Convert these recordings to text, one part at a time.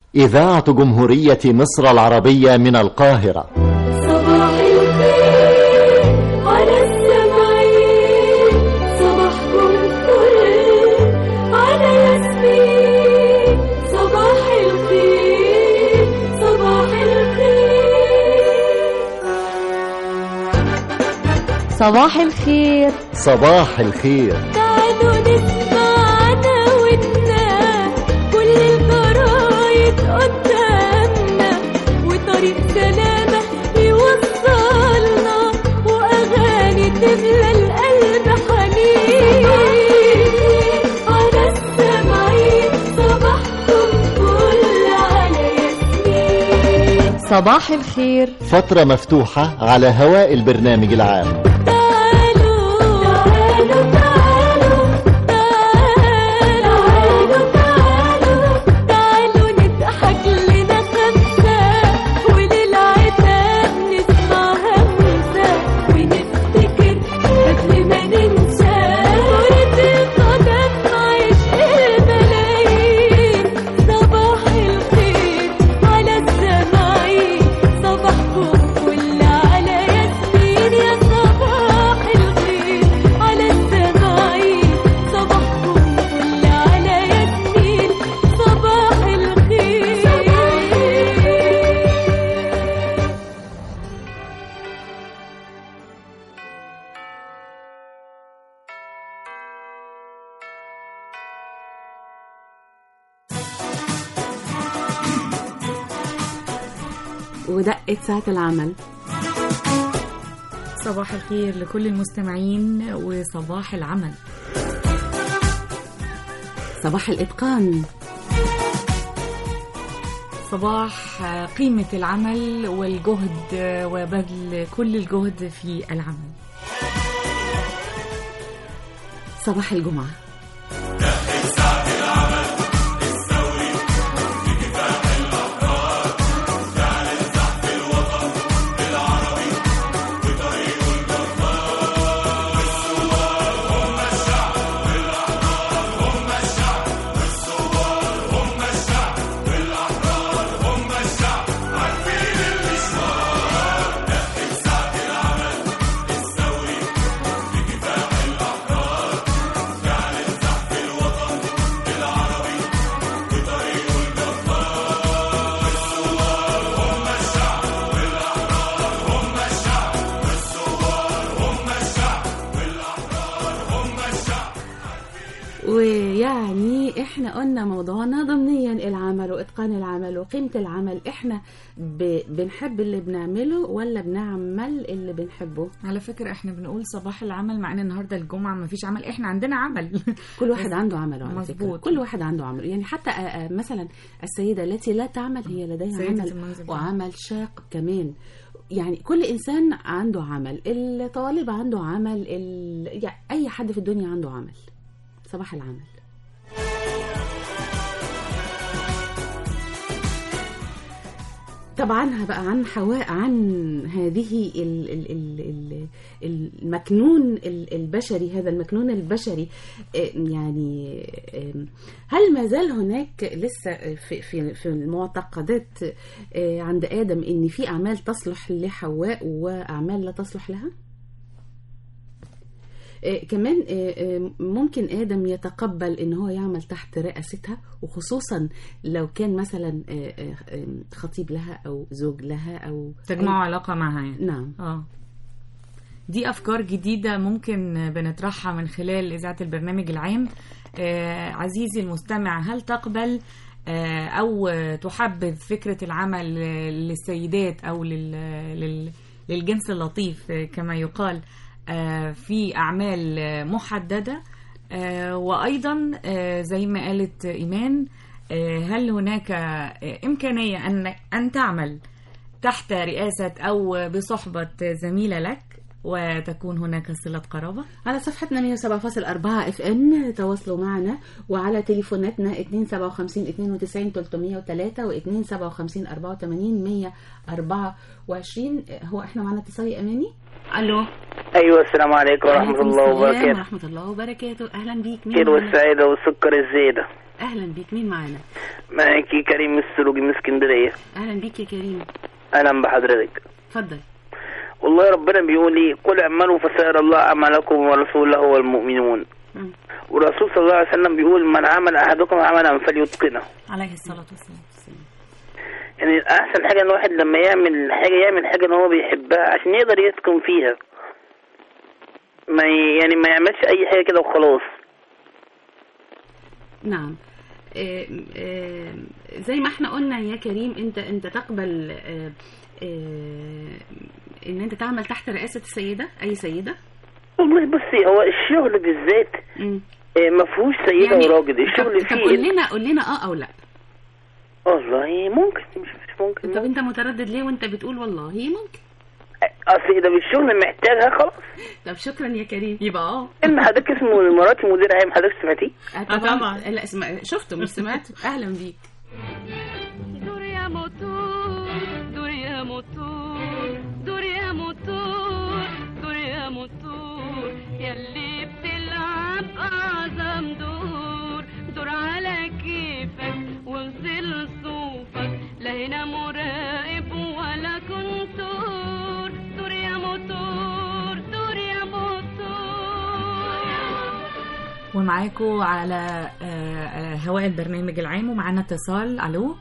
إذاعة جمهورية مصر العربية من القاهرة صباح الخير على السمعين صباحكم فل على ياسمين صباح الخير صباح الخير صباح الخير صباح الخير تعالوا نسمع دعوتنا كل الجرايد قدامنا وطريق سلامة يوصلنا وأغاني تملى القلب حنين على السمعين صباحكم فل على ياسمين صباح الخير فترة مفتوحة على هواء البرنامج العام تعالوا تعالوا تعالوا تعالوا تعالوا تعالوا نضحك لنا خمسة وللعتاب نسمع همسة ونفتكر قبل ما ننسى كرة القدم عشق الملايين صباح الخير على السماعين صباحكم فل على ياسمين يا صباح الخير على السماعين صباحكم فل على ياسمين صباح الخير ودقت ساعة العمل صباح الخير لكل المستمعين وصباح العمل صباح الإتقان صباح قيمة العمل والجهد وبذل كل الجهد في العمل صباح الجمعة ويعني احنا قلنا موضوعنا ضمنيا العمل واتقان العمل وقيمة العمل احنا ب... بنحب اللي بنعمله ولا بنعمل اللي بنحبه على فكرة احنا بنقول صباح العمل مع ان النهاردة الجمعة ما فيش عمل احنا عندنا عمل كل واحد عنده عمله على فكرة مظبوط. كل واحد عنده عمل يعني حتى آه، آه، مثلا السيدة التي لا تعمل هي لديها سيدة عمل المنزل. وعمل شاق كمان يعني كل انسان عنده عمل الطالب عنده عمل ال... يعني اي حد في الدنيا عنده عمل صباح العمل طبعا بقى عن حواء عن هذه ال ال ال ال المكنون ال- البشري هذا المكنون البشري آه، يعني آه، هل ما زال هناك لسه في في في المعتقدات آه، عند ادم ان في اعمال تصلح لحواء واعمال لا تصلح لها؟ آه، كمان آه، آه، ممكن آدم يتقبل إن هو يعمل تحت رئاستها وخصوصا لو كان مثلا آه، آه، آه، خطيب لها أو زوج لها أو تجمعوا علاقة معها يعني نعم اه دي افكار جديده ممكن بنطرحها من خلال اذاعه البرنامج العام آه عزيزي المستمع هل تقبل آه او تحبذ فكره العمل آه، للسيدات او لل لل للجنس اللطيف آه، كما يقال آه في اعمال آه، محدده آه وايضا آه زي ما قالت ايمان آه هل هناك آه امكانيه ان ان تعمل تحت رئاسة أو بصحبة زميلة لك وتكون هناك صلة قرابة على صفحتنا 107.4 اف ام تواصلوا معنا وعلى تليفوناتنا 257 92 303 و 257 84 124 هو احنا معنا اتصال يا اماني؟ الو ايوه السلام عليكم ورحمه عليكم الله السلام وبركاته ورحمة الله وبركاته اهلا بيك مين خير معنا؟ والسعاده والسكر الزياده اهلا بيك مين معانا معاكي كريم السلوجي من اسكندرية اهلا بيك يا كريم أهلا بحضرتك اتفضل والله ربنا بيقول لي قل اعملوا فسيرى الله أعمالكم ورسوله والمؤمنون مم. والرسول صلى الله عليه وسلم بيقول من عمل أحدكم عملا فليتقنه عليه الصلاة والسلام يعني أحسن حاجة إن الواحد لما يعمل حاجة يعمل حاجة إن هو بيحبها عشان يقدر يتقن فيها ما ي... يعني ما يعملش أي حاجة كده وخلاص نعم آه، آه، زي ما احنا قلنا يا كريم انت انت تقبل آه، آه، ان انت تعمل تحت رئاسة السيدة اي سيدة والله بصي هو الشغل بالذات مم. آه، ما فيهوش سيدة وراجل الشغل طب, طب قول فيه لنا قول لنا اه او لا والله ممكن مش مش ممكن طب انت متردد ليه وانت بتقول والله ممكن اصل اذا الشغل محتاجها خلاص طب شكرا يا كريم يبقى اه ان حضرتك اسمه مراتي مدير عام حضرتك سمعتيه آه طبعاً. لا اسمع شفته مش سمعته اهلا بيك دور يا موتور دور يا موتور دور يا موتور دور يا موتور يلي بتلعب أعظم دور دور على كيفك وانزل صوفك لا هنا مراقب ولا كنتور دور يا موتور دور يا موتور ومعاكم على آه، آه، هواء البرنامج العام ومعانا اتصال الو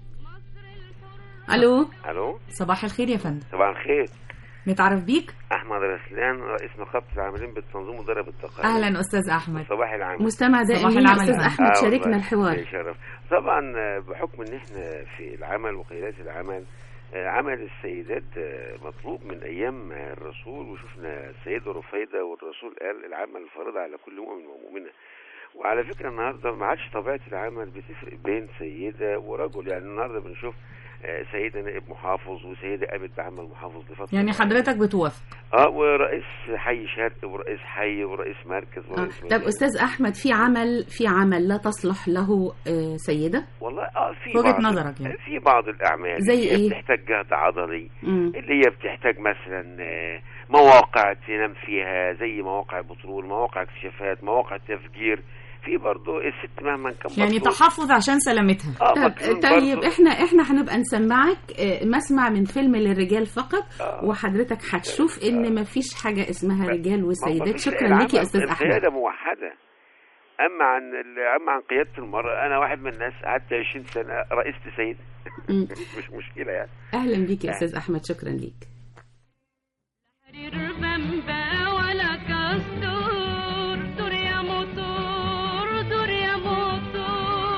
الو الو صباح الخير يا فندم صباح الخير نتعرف بيك احمد رسلان رئيس نقابه العاملين بالتنظيم مدرب التقارير اهلا استاذ احمد صباح العام مستمع دائم صباح لينا العمل استاذ معك. احمد آه شاركنا والله، الحوار شرف طبعا آه، بحكم ان احنا في العمل وقيادات العمل آه، عمل السيدات آه، مطلوب من ايام آه، الرسول وشفنا السيده رفيده والرسول قال العمل فرض على كل مؤمن ومؤمنه وعلى فكره النهارده ما عادش طبيعه العمل بتفرق بين سيده ورجل يعني النهارده بنشوف آه، سيده نائب محافظ وسيده قامت بعمل محافظ لفتره يعني حضرتك بتوافق اه ورئيس حي شرق ورئيس حي ورئيس مركز آه. ورئيس طب مدينة. استاذ احمد في عمل في عمل لا تصلح له آه، سيده والله اه في وجهة بعض نظرك يعني. في بعض الاعمال زي اللي هي إيه؟ بتحتاج جهد عضلي مم. اللي هي بتحتاج مثلا آه، مواقع تنام فيها زي مواقع بترول مواقع اكتشافات مواقع تفجير في برضه الست مهما كان يعني مطلوب. تحفظ عشان سلامتها اه طب مطلوب طيب برضه. احنا احنا هنبقى نسمعك آه، مسمع من فيلم للرجال فقط آه. وحضرتك هتشوف ان مفيش حاجه اسمها رجال ما وسيدات فيش شكرا العمل لك يا استاذ احمد القياده موحده اما عن ال- اما عن قياده المراه انا واحد من الناس قعدت 20 سنه رئيسة سيد مم. مش مشكله يعني اهلا بيك يا استاذ احمد شكرا ليك حرير بمبا ولا كستور دور يا موتور دور يا موتور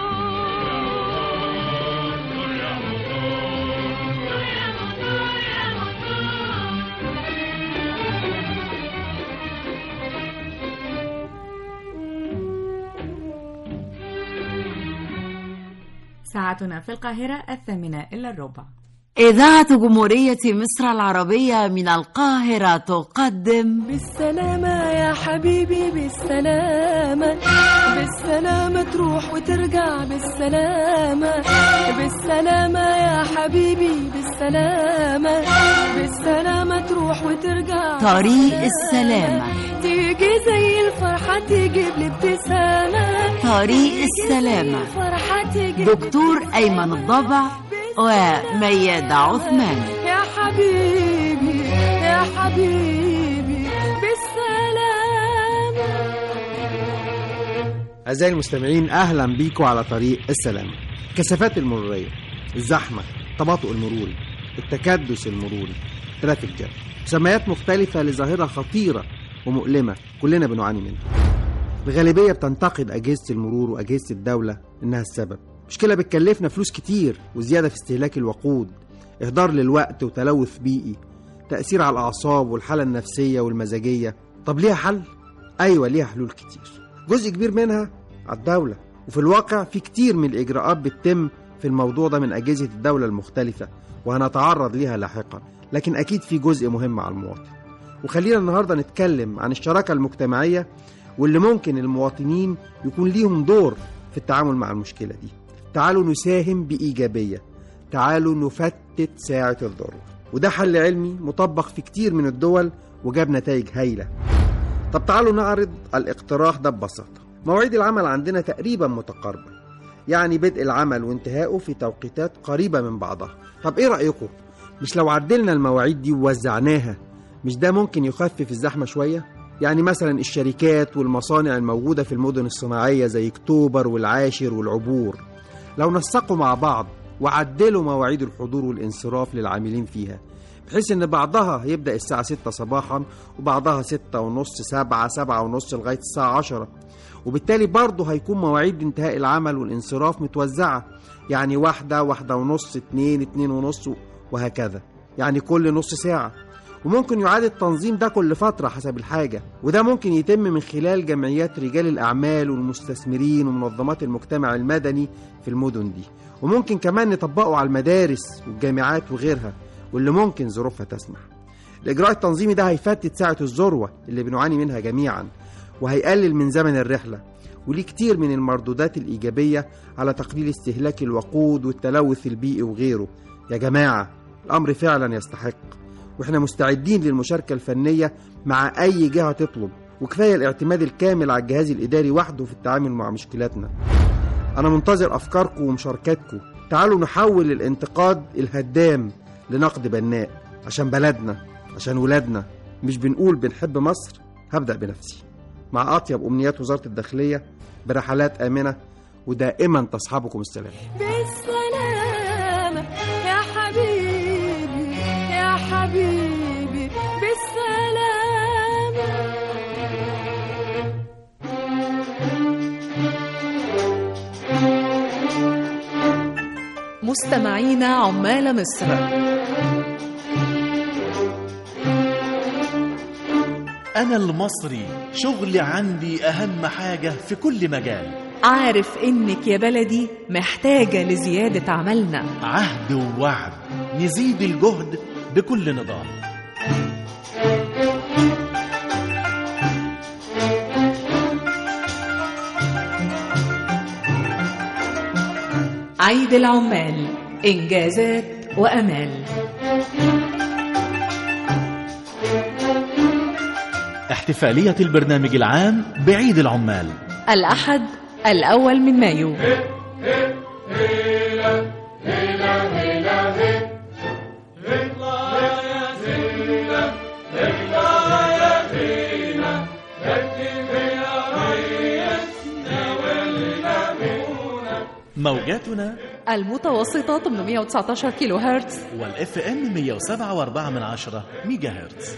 دور يا موتور دور يا موتور يا ساعتنا في القاهرة الثامنة إلا الربع إذاعة جمهورية مصر العربية من القاهرة تقدم بالسلامة يا حبيبي بالسلامة بالسلامة تروح وترجع بالسلامة بالسلامة يا حبيبي بالسلامة بالسلامة تروح وترجع طريق السلامة تيجي زي الفرحة تجيب لي ابتسامة طريق السلامة الفرحة تجيب دكتور أيمن الضبع وميادة عثمان يا حبيبي يا حبيبي بالسلامة أعزائي المستمعين أهلا بيكم على طريق السلامة الكثافات المرورية الزحمة التباطؤ المروري التكدس المروري ترافيك جام مسميات مختلفة لظاهرة خطيرة ومؤلمة كلنا بنعاني منها الغالبية بتنتقد أجهزة المرور وأجهزة الدولة إنها السبب مشكلة بتكلفنا فلوس كتير وزيادة في استهلاك الوقود إهدار للوقت وتلوث بيئي تأثير على الأعصاب والحالة النفسية والمزاجية طب ليها حل؟ أيوة ليها حلول كتير جزء كبير منها على الدولة وفي الواقع في كتير من الإجراءات بتتم في الموضوع ده من أجهزة الدولة المختلفة وهنتعرض ليها لاحقا لكن أكيد في جزء مهم على المواطن وخلينا النهاردة نتكلم عن الشراكة المجتمعية واللي ممكن المواطنين يكون ليهم دور في التعامل مع المشكلة دي تعالوا نساهم بإيجابية تعالوا نفتت ساعة الذروة وده حل علمي مطبق في كتير من الدول وجاب نتائج هايلة طب تعالوا نعرض الاقتراح ده ببساطة مواعيد العمل عندنا تقريبا متقاربة يعني بدء العمل وانتهائه في توقيتات قريبة من بعضها طب ايه رأيكم مش لو عدلنا المواعيد دي ووزعناها مش ده ممكن يخفف الزحمة شوية يعني مثلا الشركات والمصانع الموجودة في المدن الصناعية زي اكتوبر والعاشر والعبور لو نسقوا مع بعض وعدلوا مواعيد الحضور والانصراف للعاملين فيها بحيث ان بعضها يبدأ الساعة 6 صباحا وبعضها 6 ونص 7 7 ونص لغاية الساعة 10 وبالتالي برضه هيكون مواعيد انتهاء العمل والانصراف متوزعة يعني واحدة واحدة ونص اتنين اتنين ونص وهكذا يعني كل نص ساعة وممكن يعاد التنظيم ده كل فترة حسب الحاجة وده ممكن يتم من خلال جمعيات رجال الأعمال والمستثمرين ومنظمات المجتمع المدني في المدن دي وممكن كمان نطبقه على المدارس والجامعات وغيرها واللي ممكن ظروفها تسمح الإجراء التنظيمي ده هيفتت ساعة الذروة اللي بنعاني منها جميعا وهيقلل من زمن الرحلة وليه كتير من المردودات الإيجابية على تقليل استهلاك الوقود والتلوث البيئي وغيره يا جماعة الأمر فعلا يستحق واحنا مستعدين للمشاركة الفنية مع أي جهة تطلب وكفاية الاعتماد الكامل على الجهاز الإداري وحده في التعامل مع مشكلاتنا أنا منتظر أفكاركم ومشاركاتكم تعالوا نحول الانتقاد الهدام لنقد بناء عشان بلدنا عشان ولادنا مش بنقول بنحب مصر هبدأ بنفسي مع أطيب أمنيات وزارة الداخلية برحلات آمنة ودائما تصحبكم السلام بالسلامة يا حبيبي يا حبيبي بالسلامة مستمعينا عمال مصر أنا المصري شغلي عندي أهم حاجة في كل مجال عارف إنك يا بلدي محتاجة لزيادة عملنا عهد ووعد نزيد الجهد بكل نضال عيد العمال إنجازات وأمال احتفالية البرنامج العام بعيد العمال الأحد الأول من مايو موجاتنا المتوسطة 819 كيلو هرتز والاف ام 107.4 من عشرة ميجا هرتز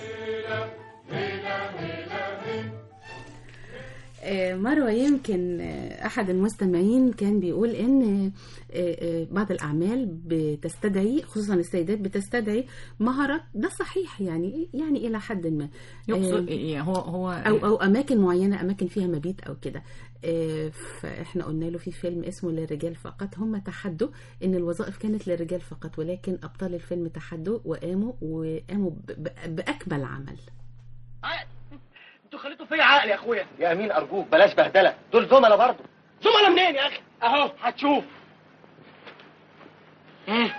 آه، مروة يمكن آه، أحد المستمعين كان بيقول إن آه، آه، بعض الأعمال بتستدعي خصوصا السيدات بتستدعي مهارات ده صحيح يعني يعني إلى حد ما يقصد آه، إيه هو هو أو أو أماكن معينة أماكن فيها مبيت أو كده آه، فإحنا قلنا له في فيلم اسمه للرجال فقط هم تحدوا إن الوظائف كانت للرجال فقط ولكن أبطال الفيلم تحدوا وقاموا وقاموا ب- ب- بأكمل عمل انتوا خليتوا فيا عقل يا اخويا يا امين ارجوك بلاش بهدله دول زملاء برضه زملاء منين يا اخي اهو هتشوف مم.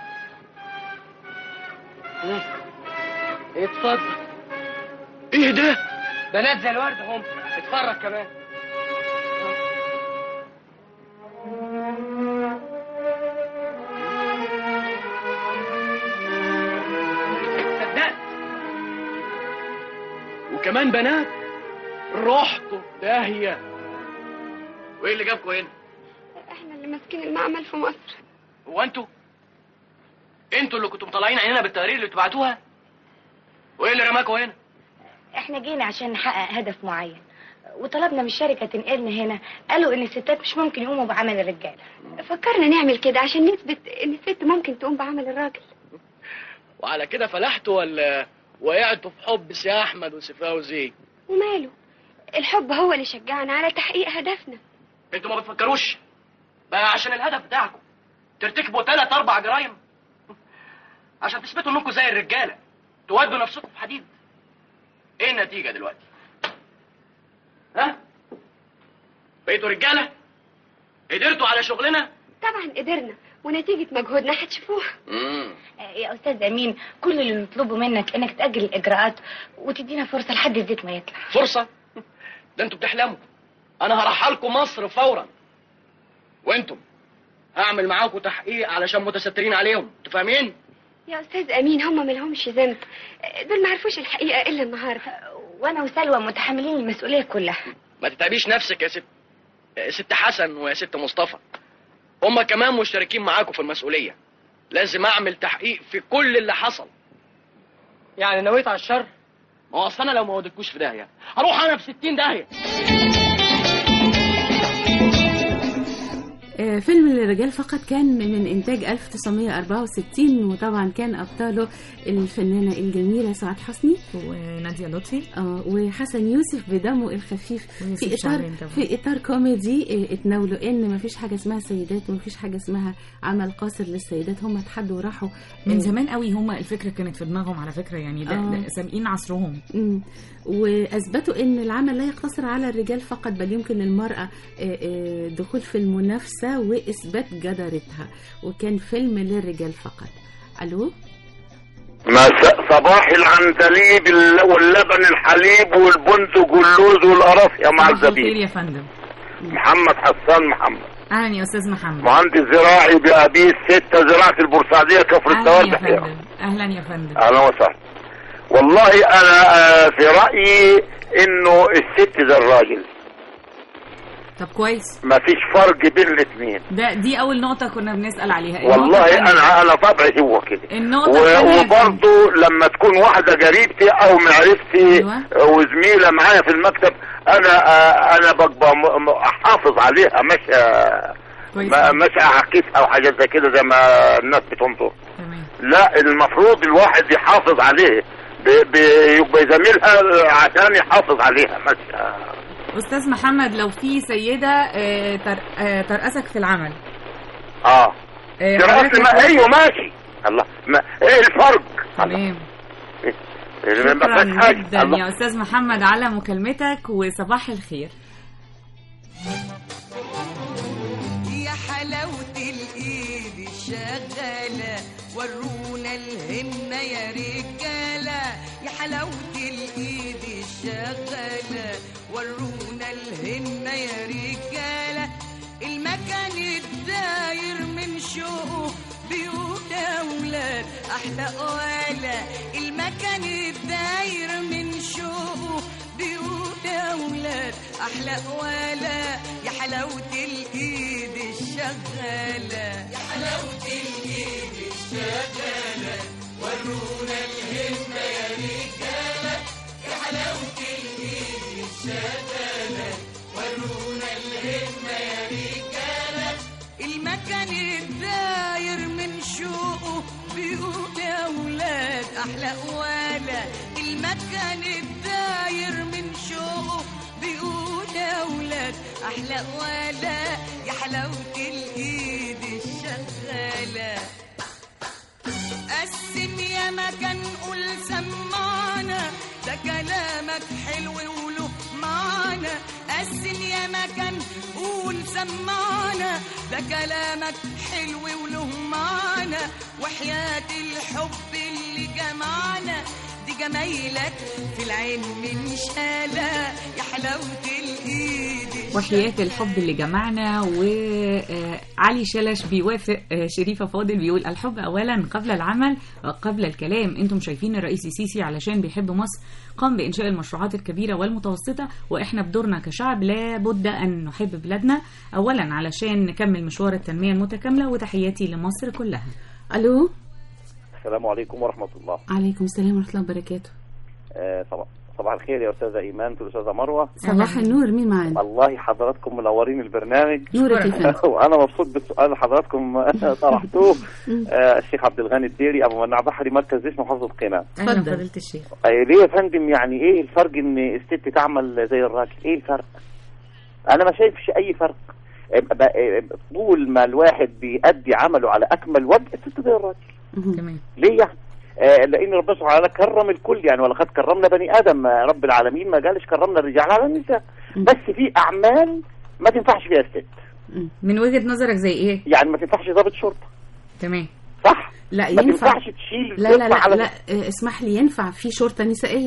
مم. اتفضل ايه ده بنات زي الورد هم اتفرج كمان صدقت وكمان بنات رحتوا في داهيه وايه اللي جابكوا هنا احنا اللي ماسكين المعمل في مصر هو انتوا انتوا اللي كنتوا مطلعين عينينا بالتقارير اللي بتبعتوها وايه اللي رماكوا هنا احنا جينا عشان نحقق هدف معين وطلبنا من الشركة تنقلنا هنا قالوا ان الستات مش ممكن يقوموا بعمل الرجالة فكرنا نعمل كده عشان نثبت ان الست ممكن تقوم بعمل الراجل وعلى كده فلحتوا ولا وقعتوا في حب سي احمد وسي فوزي وماله الحب هو اللي شجعنا على تحقيق هدفنا انتوا ما بتفكروش بقى عشان الهدف بتاعكم ترتكبوا ثلاث اربع جرايم عشان تثبتوا انكم زي الرجاله تودوا نفسكم في حديد ايه النتيجه دلوقتي ها بقيتوا رجاله قدرتوا على شغلنا طبعا قدرنا ونتيجة مجهودنا هتشوفوها امم يا استاذ امين كل اللي نطلبه منك انك تأجل الاجراءات وتدينا فرصة لحد الزيت ما يطلع فرصه ده انتوا بتحلموا انا هرحلكم مصر فورا وانتم اعمل معاكم تحقيق علشان متسترين عليهم انتوا فاهمين يا استاذ امين هم ملهمش ذنب دول ما عرفوش الحقيقه الا النهارده وانا وسلوى متحملين المسؤوليه كلها ما تتعبيش نفسك يا ست يا ست حسن ويا ست مصطفى هم كمان مشتركين معاكم في المسؤوليه لازم اعمل تحقيق في كل اللي حصل يعني نويت على الشر ما هو اصل انا لو ما وديتكوش في داهيه هروح انا في 60 داهيه آه، فيلم الرجال فقط كان من إنتاج 1964 وطبعا كان أبطاله الفنانة الجميلة سعاد حسني ونادية لطفي اه وحسن يوسف بدمه الخفيف ويوسف في إطار شعبان طبعا. في إطار كوميدي آه، اتناولوا إن مفيش حاجة اسمها سيدات ومفيش حاجة اسمها عمل قاصر للسيدات هم اتحدوا وراحوا من آه، زمان قوي هم الفكره كانت في دماغهم على فكره يعني ده, آه. ده سابقين عصرهم مم. واثبتوا ان العمل لا يقتصر على الرجال فقط بل يمكن للمراه آه، آه، دخول في المنافسه واثبات جدارتها وكان فيلم للرجال فقط الو مساء صباح العندليب الل- واللبن الحليب والبندق واللوز والقرف يا مع صباح الخير الزبيب يا فندم محمد حسان محمد اهلا يا استاذ محمد مهندس زراعي بأبيه ستة زراعة البورسعيدية كفر اهلا الدوار يا بحيرة فندم اهلا يا فندم اهلا وسهلا والله انا آه، في رأيي انه الست زي الراجل طب كويس ما فيش فرق بين الاثنين ده دي اول نقطه كنا بنسال عليها النقطة والله التانية- انا انا طبعي هو كده النقطه و- الثانيه وبرضه لما تكون واحدة قريبتي او معرفتي وزميلة معايا في المكتب انا آه، انا ببقى م- م- احافظ عليها مش آه، ما- مش اعكسها او حاجات زي كده زي ما الناس بتنظر لا المفروض الواحد يحافظ عليه ب- ب- يبقى زميلها عشان يحافظ عليها مش آه، استاذ محمد لو في سيده آه، تر- آه، ترأسك في العمل اه آه، دراسة حضرتك ما هتقول- ايوه ماشي الله ما ايه الفرق تمام إيه، ما شكرا فيهاش حاجة. جدا الله. يا استاذ محمد على مكالمتك وصباح الخير يا حلاوة الإيد الشغالة ورونا الهمة يا رجالة يا حلاوة الإيد الشغالة ورونا الهمة يا رجالة المكان الداير من شوقه بيوت أولاد أحلى قوالة المكان الداير من شوقه بيوت أولاد أحلى قوالة يا حلاوة الإيد الشغالة يا حلاوة الإيد الشغالة ورونا الهمة يا رجالة يا حلاوة الإيد الشغالة ورونا الهمة يا رجالة المكان الداير من شوقه بيقول يا ولاد احلى قواله المكان الداير من شوقه بيقول يا ولاد احلى قواله يا حلاوه الايد الشغاله قسم يا مكان قول سمعنا ده كلامك حلو وله معنى قسم يا مكان قول سمعنا ده كلامك حلو وله معنى وحياة الحب اللي جمعنا دي جمايلك في العين من شالة يا حلاوة الإيد وحياة الحب اللي جمعنا وعلي شلش بيوافق آه، شريفة فاضل بيقول الحب أولا قبل العمل وقبل الكلام انتم شايفين الرئيس السيسي علشان بيحب مصر قام بإنشاء المشروعات الكبيرة والمتوسطة وإحنا بدورنا كشعب لابد أن نحب بلادنا أولا علشان نكمل مشوار التنمية المتكاملة وتحياتي لمصر كلها الو السلام عليكم ورحمة الله عليكم السلام ورحمه الله وبركاته آه، صباح صباح الخير يا أستاذة إيمان والأستاذة مروة صباح النور مين معانا والله حضراتكم منورين البرنامج نورك يا فندم. وأنا مبسوط بالسؤال اللي حضراتكم طرحتوه آه، الشيخ عبد الغني الديري أبو منع بحري مركز جيش محافظة قنا أهلا فضيلة الشيخ آه، ليه يا فندم يعني إيه الفرق إن الست تعمل زي الراجل إيه الفرق أنا ما شايفش أي فرق آه، ب- آه، طول ما الواحد بيأدي عمله على أكمل وجه الست زي الراجل تمام ليه يعني؟ آه لان ربنا سبحانه وتعالى كرم الكل يعني ولقد كرمنا بني ادم آه، رب العالمين ما قالش كرمنا الرجال على النساء بس في اعمال ما تنفعش فيها الست من وجهة نظرك زي إيه؟ يعني ما تنفعش ضابط شرطه تمام صح لا ما ينفع تنفعش تشيل لا لا ترفع لا, على لا آه، اسمح لي ينفع في شرطه نسائيه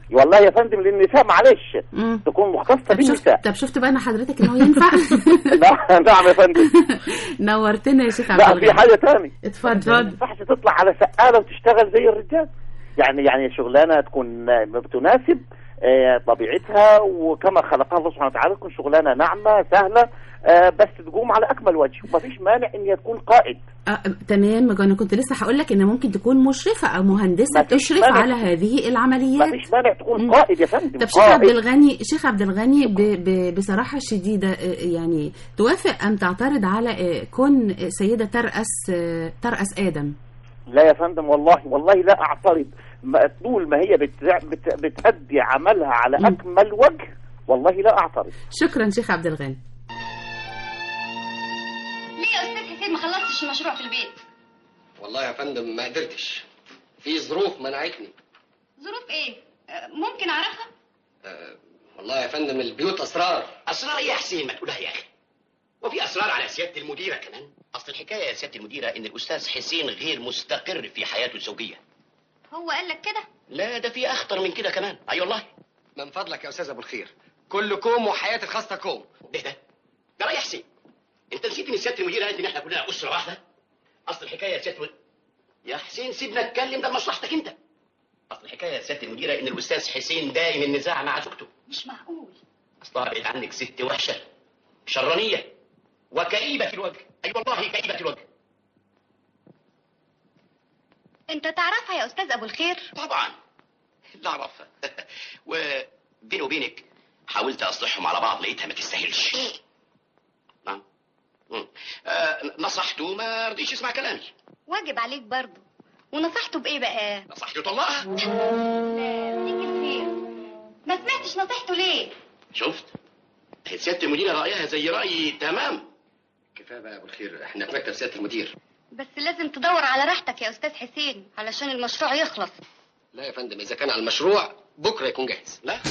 والله يا فندم للنساء معلش مم. تكون مختصه طب شفت بالنساء طب شفت بقى انا حضرتك ان هو ينفع نعم يا فندم نورتنا يا شيخ عبد لا في الغني حاجه تاني اتفضل ما ينفعش تطلع على سقاله وتشتغل زي الرجال يعني يعني شغلانه تكون آه، بتناسب آه، طبيعتها وكما خلقها الله سبحانه وتعالى تكون شغلانه ناعمه سهله آه، بس تقوم على اكمل وجه ومفيش مانع ان هي تكون قائد آه تمام انا كنت لسه هقول لك ان ممكن تكون مشرفه او مهندسه مفيش تشرف مانع. على هذه العمليات مفيش مانع تكون قائد يا فندم طب شيخ عبد قائد. الغني شيخ عبد الغني ب... ب... بصراحه شديده آه، يعني توافق ام تعترض على آه، كون سيده ترأس آه، ترأس ادم لا يا فندم والله والله لا اعترض ما- طول ما هي بتع- بت- بتأدي عملها على اكمل وجه والله لا اعترض شكرا شيخ عبد الغني ليه يا استاذ حسين ما خلصتش المشروع في البيت والله يا فندم ما قدرتش في ظروف منعتني ظروف ايه آه، ممكن اعرفها أه والله يا فندم البيوت اسرار اسرار ايه يا حسين ما تقولها يا اخي وفي اسرار على سياده المديره كمان اصل الحكايه يا سياده المديره ان الاستاذ حسين غير مستقر في حياته الزوجيه هو قال لك كده لا ده في اخطر من كده كمان اي والله من فضلك يا استاذ ابو الخير كل كوم وحياتي الخاصه كوم ده ده ده رايح حسين انت نسيت ان سياده المديره قالت ان احنا كلنا اسره واحده اصل الحكايه يا سياده المد- يا حسين سيبنا نتكلم ده مصلحتك انت اصل الحكايه يا سياده المديره ان الاستاذ حسين دايم النزاع مع زوجته مش معقول اصلها بعيد عنك ست وحشه شرانيه وكئيبه الوجه اي والله كئيبه الوجه انت تعرفها يا استاذ ابو الخير طبعا لا اعرفها وبيني وبينك حاولت اصلحهم على بعض لقيتها ما تستاهلش نعم مم. آه، نصحته ما رضيش يسمع كلامي واجب عليك برضه ونصحته بايه بقى نصحته طلقها لا تيجي الخير ما سمعتش نصيحته ليه شفت سياده المديره رايها زي رايي تمام كفايه بقى يا ابو الخير احنا في مكتب سياده المدير بس لازم تدور على راحتك يا استاذ حسين علشان المشروع يخلص لا يا فندم اذا كان على المشروع بكره يكون جاهز لا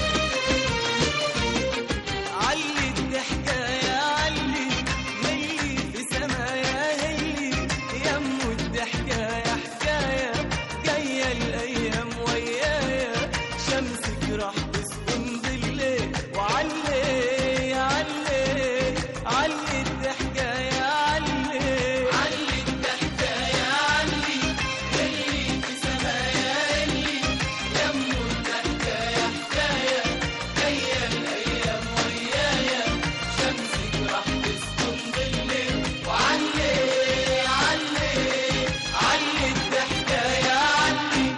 علي الضحكة يا علي هلي في سمايا هلي يمو الضحكة يا حكاية جاية الأيام ويايا شمسك راح تسكن بالليل وعلي يا علي علي الضحكة يا علي علي الضحكة يا علي هلي في سمايا هلي يمو الضحكة يا حكاية جاية الأيام ويايا شمسك راح تسكن بالليل وعلي علي علي الضحكة يا علي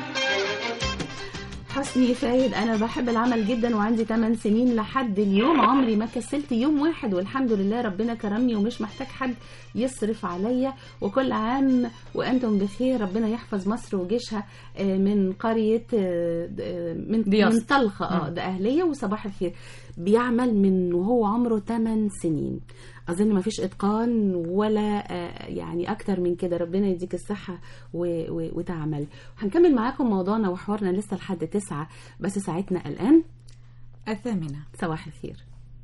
حسني فايد انا بحب العمل جدا وعندي 8 سنين لحد اليوم عمري ما كسلت يوم واحد والحمد لله ربنا كرمني ومش محتاج حد يصرف عليا وكل عام وانتم بخير ربنا يحفظ مصر وجيشها آه، من قريه آه، آه، من دياس. من طلخه اه مم. ده اهليه وصباح الخير بيعمل من وهو عمره 8 سنين اظن ما فيش اتقان ولا آه، يعني اكتر من كده ربنا يديك الصحه و- و- وتعمل هنكمل معاكم موضوعنا وحوارنا لسه لحد تسعة بس ساعتنا الان الثامنه صباح الخير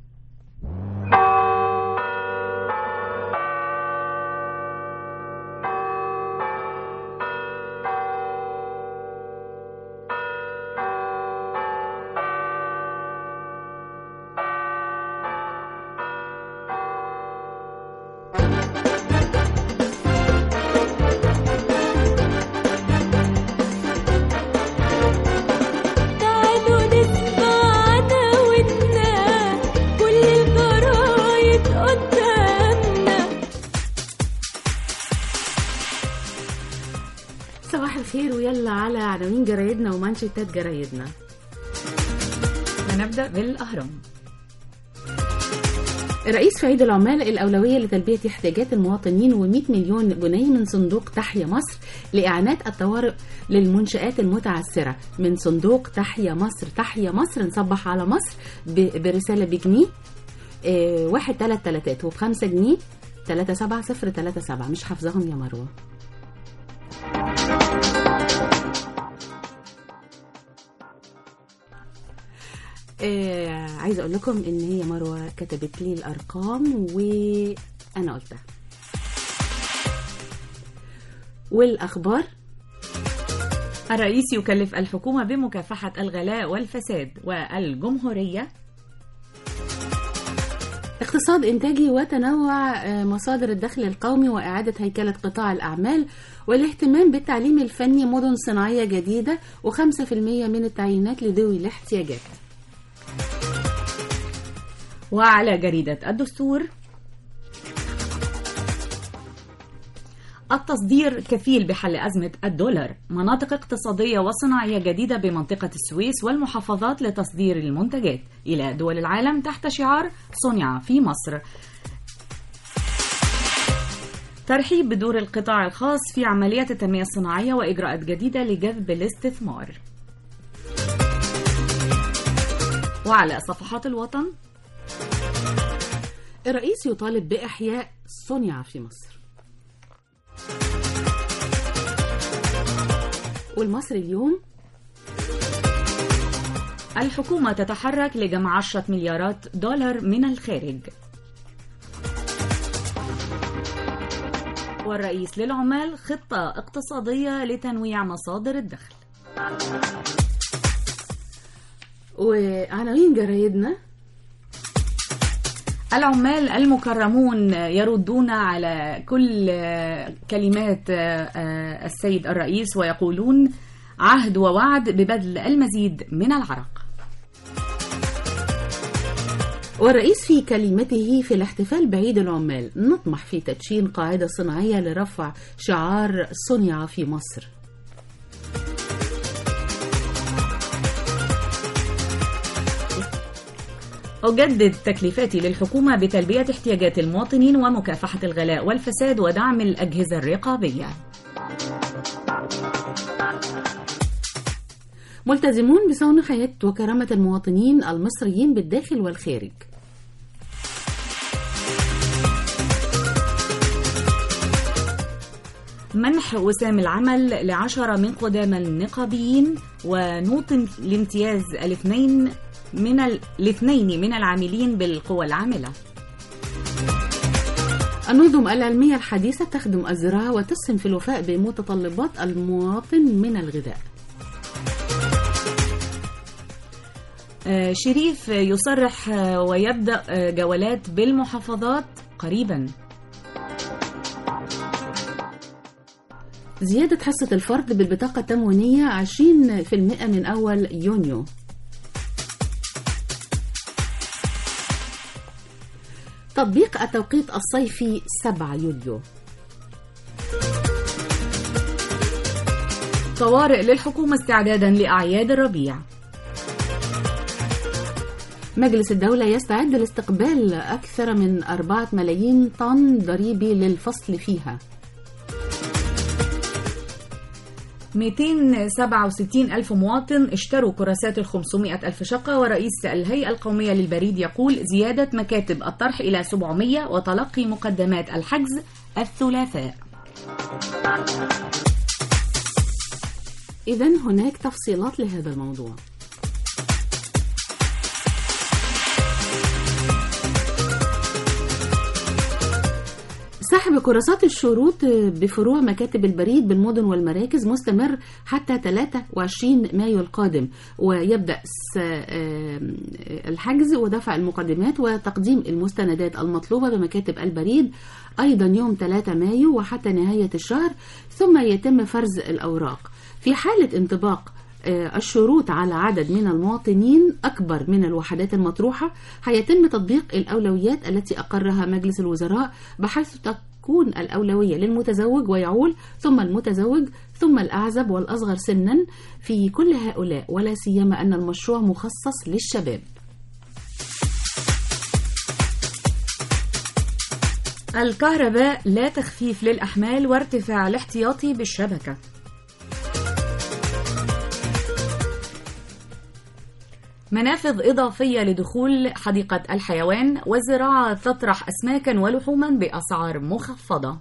تعالوا نسمع عداوتنا كل الجرايد قدامنا صباح الخير ويلا على عناوين جرايدنا ومانشيتات جرايدنا ونبدا بالاهرام رئيس في عيد العمال الأولوية لتلبية احتياجات المواطنين و100 مليون جنيه من صندوق تحيا مصر لإعانات الطوارئ للمنشآت المتعثرة من صندوق تحيا مصر تحيا مصر نصبح على مصر ب- برسالة بجنيه آه، واحد تلات تلاتات وبخمسة جنيه تلاتة سبعة صفر تلاتة سبعة مش حافظاهم يا مروة آه عايزه اقول لكم ان هي مروه كتبت لي الارقام وانا قلتها والاخبار الرئيس يكلف الحكومة بمكافحة الغلاء والفساد والجمهورية اقتصاد إنتاجي وتنوع آه، مصادر الدخل القومي وإعادة هيكلة قطاع الأعمال والاهتمام بالتعليم الفني مدن صناعية جديدة و5% من التعيينات لذوي الاحتياجات وعلى جريدة الدستور التصدير كفيل بحل أزمة الدولار مناطق اقتصادية وصناعية جديدة بمنطقة السويس والمحافظات لتصدير المنتجات إلى دول العالم تحت شعار صنع في مصر ترحيب بدور القطاع الخاص في عمليات التنمية الصناعية وإجراءات جديدة لجذب الاستثمار وعلى صفحات الوطن الرئيس يطالب بإحياء صنع في مصر والمصري اليوم الحكومة تتحرك لجمع 10 مليارات دولار من الخارج والرئيس للعمال خطة اقتصادية لتنويع مصادر الدخل وعناوين جرايدنا العمال المكرمون يردون على كل كلمات السيد الرئيس ويقولون عهد ووعد ببذل المزيد من العرق والرئيس في كلمته في الاحتفال بعيد العمال نطمح في تدشين قاعدة صناعية لرفع شعار صنع في مصر أجدد تكليفاتي للحكومة بتلبية احتياجات المواطنين ومكافحة الغلاء والفساد ودعم الأجهزة الرقابية ملتزمون بصون حياة وكرامة المواطنين المصريين بالداخل والخارج منح وسام العمل لعشرة من قدامى النقابيين ونوطن الامتياز الاثنين من ال... الاثنين من العاملين بالقوى العاملة النظم العلمية الحديثة تخدم الزراعة وتسهم في الوفاء بمتطلبات المواطن من الغذاء آه، شريف يصرح آه، ويبدأ آه، جولات بالمحافظات قريبا زيادة حصة الفرد بالبطاقة التموينية 20% من أول يونيو تطبيق التوقيت الصيفي 7 يوليو طوارئ للحكومة استعدادا لأعياد الربيع مجلس الدولة يستعد لاستقبال أكثر من 4 ملايين طن ضريبي للفصل فيها 267 ألف مواطن اشتروا كراسات ال 500 ألف شقة ورئيس الهيئة القومية للبريد يقول زيادة مكاتب الطرح إلى 700 وتلقي مقدمات الحجز الثلاثاء إذا هناك تفصيلات لهذا الموضوع سحب كراسات الشروط بفروع مكاتب البريد بالمدن والمراكز مستمر حتى 23 مايو القادم ويبدأ س- آم، الحجز ودفع المقدمات وتقديم المستندات المطلوبة بمكاتب البريد أيضا يوم 3 مايو وحتى نهاية الشهر ثم يتم فرز الأوراق في حالة انطباق آه، الشروط على عدد من المواطنين أكبر من الوحدات المطروحة هيتم تطبيق الأولويات التي أقرها مجلس الوزراء بحيث تكون الأولوية للمتزوج ويعول ثم المتزوج ثم الأعزب والأصغر سنا في كل هؤلاء ولا سيما أن المشروع مخصص للشباب الكهرباء لا تخفيف للأحمال وارتفاع الاحتياطي بالشبكة منافذ إضافية لدخول حديقة الحيوان والزراعة تطرح أسماكا ولحوما بأسعار مخفضة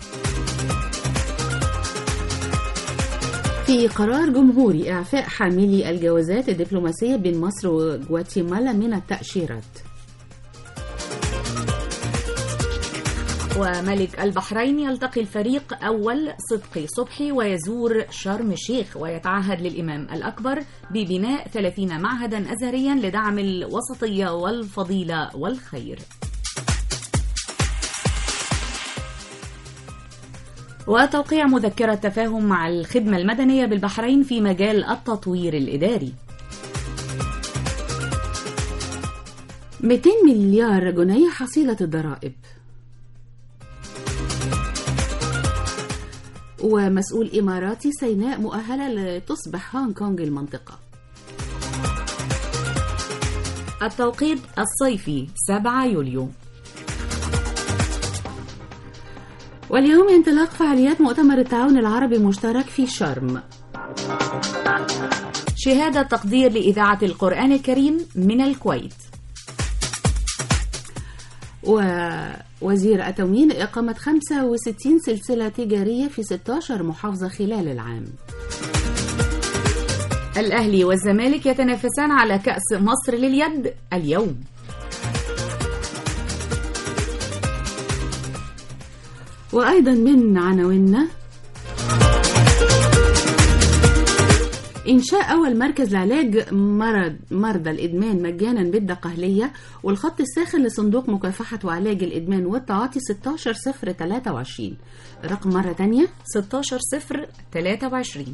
في قرار جمهوري إعفاء حاملي الجوازات الدبلوماسية بين مصر وغواتيمالا من التأشيرات وملك البحرين يلتقي الفريق أول صدقي صبحي ويزور شرم الشيخ ويتعهد للإمام الأكبر ببناء 30 معهدا أزهريا لدعم الوسطية والفضيلة والخير وتوقيع مذكرة تفاهم مع الخدمة المدنية بالبحرين في مجال التطوير الإداري 200 مليار جنيه حصيلة الضرائب ومسؤول إماراتي سيناء مؤهلة لتصبح هونغ كونغ المنطقة التوقيت الصيفي 7 يوليو واليوم انطلاق فعاليات مؤتمر التعاون العربي المشترك في شرم شهادة تقدير لإذاعة القرآن الكريم من الكويت ووزير التموين إقامة 65 سلسلة تجارية في 16 محافظة خلال العام الأهلي والزمالك يتنافسان على كأس مصر لليد اليوم وأيضا من عناويننا إنشاء أول مركز لعلاج مرض مرضى الإدمان مجانا بالدقهلية والخط الساخن لصندوق مكافحة وعلاج الإدمان والتعاطي 16023 رقم مرة تانية 16023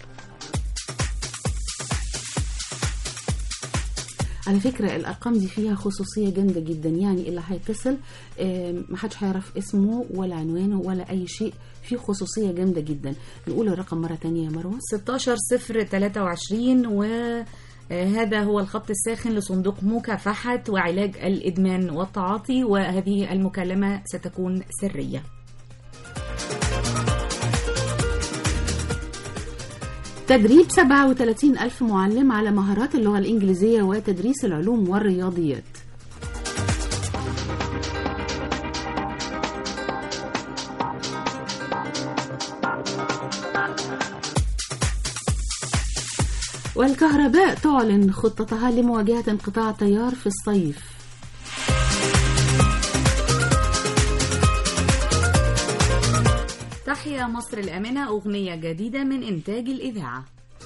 على فكرة الأرقام دي فيها خصوصية جامدة جدا يعني اللي هيتصل آم، محدش هيعرف اسمه ولا عنوانه ولا أي شيء في خصوصية جامدة جدا نقول الرقم مرة تانية يا مروة 16023 وهذا هو الخط الساخن لصندوق مكافحة وعلاج الإدمان والتعاطي وهذه المكالمة ستكون سرية تدريب 37 ألف معلم على مهارات اللغة الإنجليزية وتدريس العلوم والرياضيات والكهرباء تعلن خطتها لمواجهة انقطاع التيار في الصيف تحيا مصر الآمنة أغنية جديدة من إنتاج الإذاعة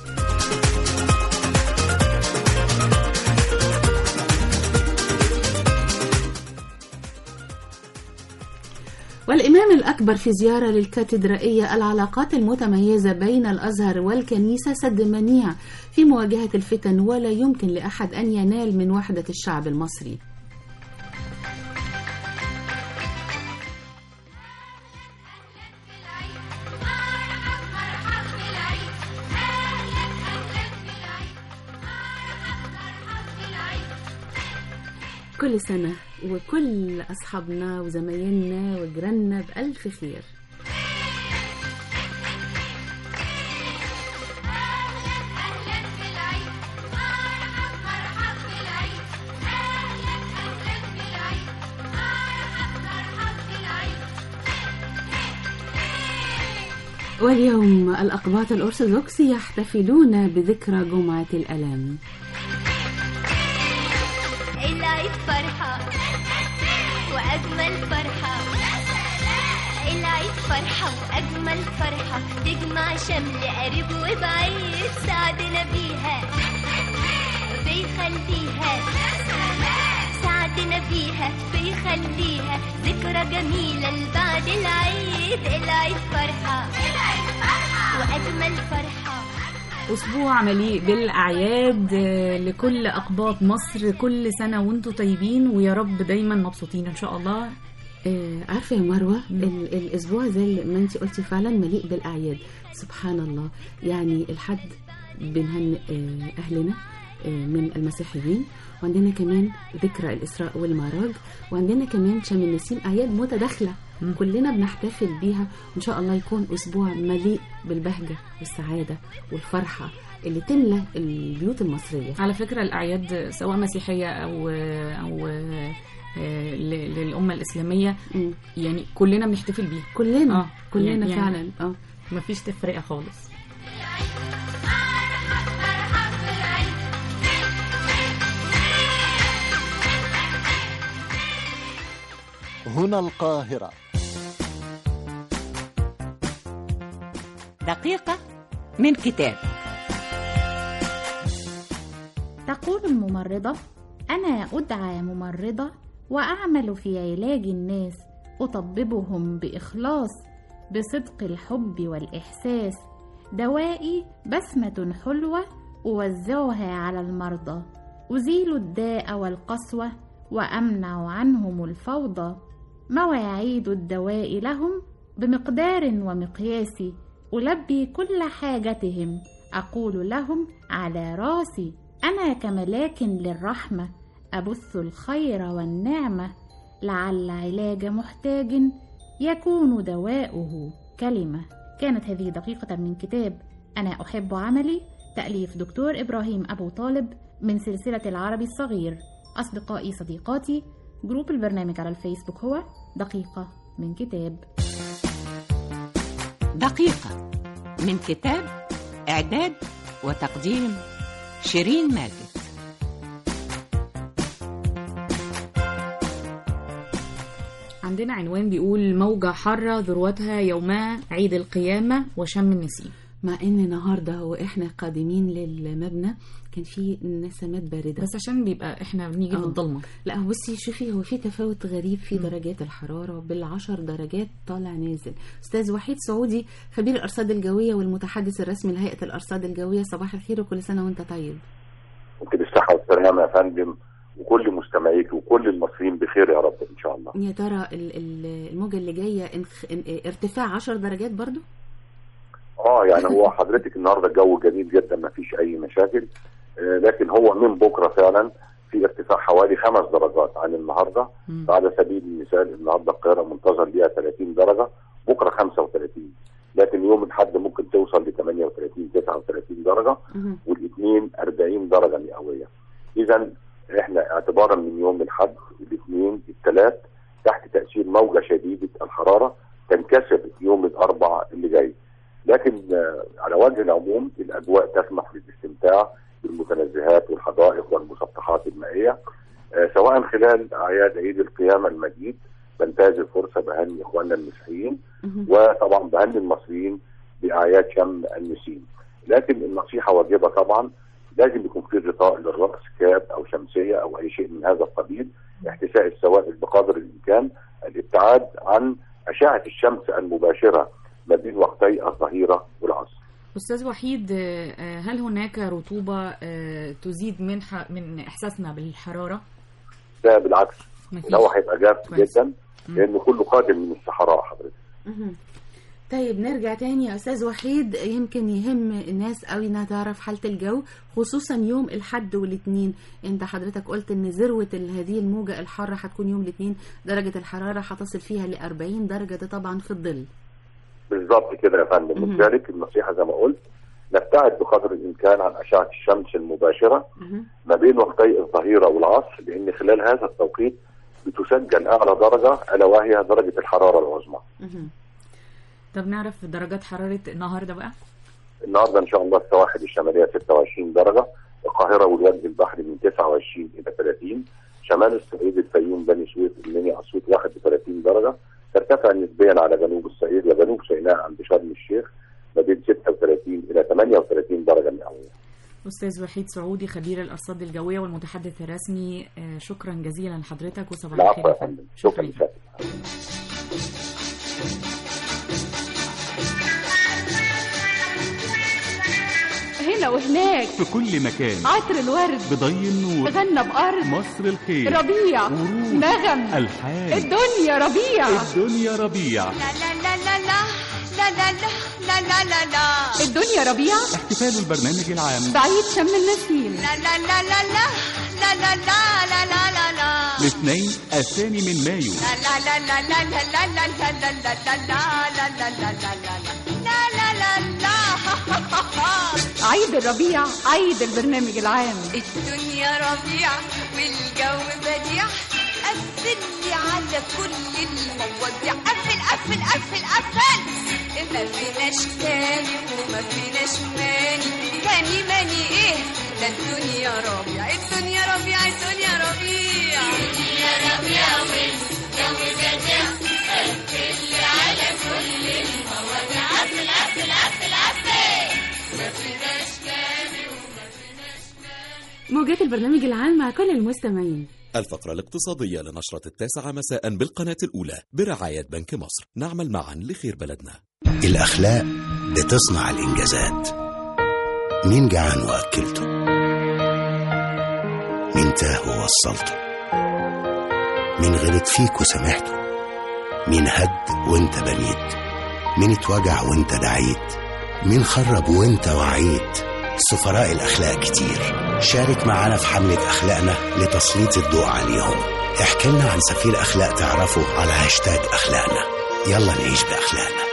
والإمام الأكبر في زيارة للكاتدرائية العلاقات المتميزة بين الأزهر والكنيسة سد منيع في مواجهة الفتن ولا يمكن لأحد أن ينال من وحدة الشعب المصري كل سنة وكل أصحابنا وزمايلنا وجيراننا بألف خير واليوم الأقباط الأرثوذكس يحتفلون بذكرى جمعة الألام العيد فرحة وأجمل فرحة العيد فرحة وأجمل فرحة تجمع شمل قريب وبعيد سعدنا بيها بيخليها سعدنا بيها بيخليها ذكرى جميلة لبعد العيد العيد فرحة وأجمل فرحة أسبوع مليء بالأعياد آه، لكل أقباط مصر كل سنة وانتم طيبين ويا رب دايما مبسوطين إن شاء الله آه، عارفة يا مروة ال- الأسبوع زي ما أنت قلتي فعلا مليء بالأعياد سبحان الله يعني الحد بنهنئ آه، أهلنا آه، من المسيحيين وعندنا كمان ذكرى الإسراء والمعراج وعندنا كمان شم النسيم أعياد متداخلة كلنا بنحتفل بيها وإن شاء الله يكون أسبوع مليء بالبهجة والسعادة والفرحة اللي تملى البيوت المصرية على فكرة الأعياد سواء مسيحية أو أو آه، ل- للأمة الإسلامية يعني كلنا بنحتفل بيها كلنا آه، كلنا يعني- فعلا اه مفيش تفرقة خالص هنا القاهرة دقيقة من كتاب تقول الممرضة أنا أدعى ممرضة وأعمل في علاج الناس أطببهم بإخلاص بصدق الحب والإحساس دوائي بسمة حلوة أوزعها على المرضى أزيل الداء والقسوة وأمنع عنهم الفوضى مواعيد الدواء لهم بمقدار ومقياس ألبي كل حاجتهم أقول لهم على راسي أنا كملاك للرحمة أبث الخير والنعمة لعل علاج محتاج يكون دواؤه كلمة كانت هذه دقيقة من كتاب أنا أحب عملي تأليف دكتور إبراهيم أبو طالب من سلسلة العربي الصغير أصدقائي صديقاتي جروب البرنامج على الفيسبوك هو دقيقة من كتاب دقيقة من كتاب إعداد وتقديم شيرين ماجد عندنا عنوان بيقول موجة حارة ذروتها يوما عيد القيامة وشم النسيم مع ان النهارده واحنا قادمين للمبنى كان في نسمات بارده بس عشان بيبقى احنا بنيجي في آه. الضلمه لا بصي شوفي هو في تفاوت غريب في درجات الحراره بالعشر درجات طالع نازل استاذ وحيد سعودي خبير الارصاد الجويه والمتحدث الرسمي لهيئه الارصاد الجويه صباح الخير وكل سنه وانت طيب ممكن الصحة والسلامة يا فندم وكل مستمعيك وكل المصريين بخير يا رب إن شاء الله يا ترى ال- ال- الموجه اللي جايه انخ... ان- ارتفاع 10 درجات برضو اه يعني هو حضرتك النهارده الجو جميل جدا ما فيش أي مشاكل آه لكن هو من بكرة فعلا في ارتفاع حوالي خمس درجات عن النهارده فعلى سبيل المثال النهارده القاهرة منتظر ليها 30 درجة بكرة 35 لكن يوم الأحد ممكن توصل ل 38 39 درجة والاثنين 40 درجة مئوية إذا احنا اعتبارا من يوم الأحد الاثنين الثلاث تحت تأثير موجة شديدة الحرارة تنكسر يوم الأربعاء اللي جاي لكن آه، على وجه العموم الأجواء تسمح بالاستمتاع بالمتنزهات والحدائق والمسطحات المائية آه، سواء خلال أعياد عيد القيامة المجيد بنتهز الفرصة بهني إخواننا المسيحيين وطبعا بهني المصريين بأعياد شم النسيم لكن النصيحة واجبة طبعا لازم يكون في غطاء للرأس كاب أو شمسية أو أي شيء من هذا القبيل احتساء السوائل بقدر الإمكان الابتعاد عن أشعة الشمس المباشرة ما بين وقتي الظهيرة والعصر استاذ وحيد آه، آه، هل هناك رطوبة آه، تزيد من ح... من احساسنا بالحرارة ده بالعكس مفيش. الهواء هيبقى جاف كويس. جدا لأنه كله قادم من الصحراء حضرتك مهم. طيب نرجع تاني يا استاذ وحيد يمكن يهم الناس قوي انها تعرف حاله الجو خصوصا يوم الحد والاثنين انت حضرتك قلت ان ذروه ال- هذه الموجه الحاره هتكون يوم الاثنين درجه الحراره هتصل فيها ل 40 درجه ده طبعا في الظل بالظبط كده يا فندم مهم. لذلك النصيحة زي ما قلت نبتعد بقدر الإمكان عن أشعة الشمس المباشرة ما بين وقتي الظهيرة والعصر لأن خلال هذا التوقيت بتسجل أعلى درجة ألا وهي درجة الحرارة العظمى مهم. طب نعرف درجات حرارة النهاردة بقى النهارده إن شاء الله السواحل الشمالية 26 درجة القاهرة والوجه البحري من 29 إلى 30 شمال الصعيد الفيوم بني سويف المنيا أسيوط 31 درجة ترتفع نسبيا على جنوب الصعيد وجنوب سيناء عند شرم الشيخ ما بين 36 إلى 38 درجة مئوية أستاذ وحيد سعودي خبير الأرصاد الجوية والمتحدث الرسمي آه، شكرا جزيلا لحضرتك وصباح العفو الخير يا يا فندم فندم شكرا لك هنا وهناك في كل مكان عطر الورد بضي النور غنى بأرض مصر الخير ربيع ورود نغم ألحان الدنيا ربيع الدنيا ربيع لا لا لا لا لا لا لا لا لا لا الدنيا ربيع احتفال البرنامج العام بعيد شم النسيم لا لا لا لا لا لا لا لا لا لا لا لا الاثنين الثاني من مايو لا لا لا لا لا لا لا لا لا لا لا لا لا لا لا لا لا لا لا عيد الربيع عيد البرنامج العام الدنيا ربيع والجو بديع قفل لي على كل المواضيع قفل قفل قفل قفل ما فيناش تاني وما فيناش ماني تاني ماني ايه ده الدنيا ربيع الدنيا ربيع الدنيا ربيع الدنيا ربيع والجو بديع قفل لي على كل المواضيع قفل قفل قفل موجات البرنامج العام مع كل المستمعين الفقرة الاقتصادية لنشرة التاسعة مساء بالقناة الأولى برعاية بنك مصر نعمل معا لخير بلدنا الأخلاق بتصنع الإنجازات مين جعان وأكلته مين تاه ووصلته مين غلط فيك وسامحته مين هد وانت بنيت مين اتوجع وانت دعيت مين خرب وانت وعيت سفراء الأخلاق كتير شارك معنا في حملة أخلاقنا لتسليط الضوء عليهم احكي لنا عن سفير أخلاق تعرفه على هاشتاج أخلاقنا يلا نعيش بأخلاقنا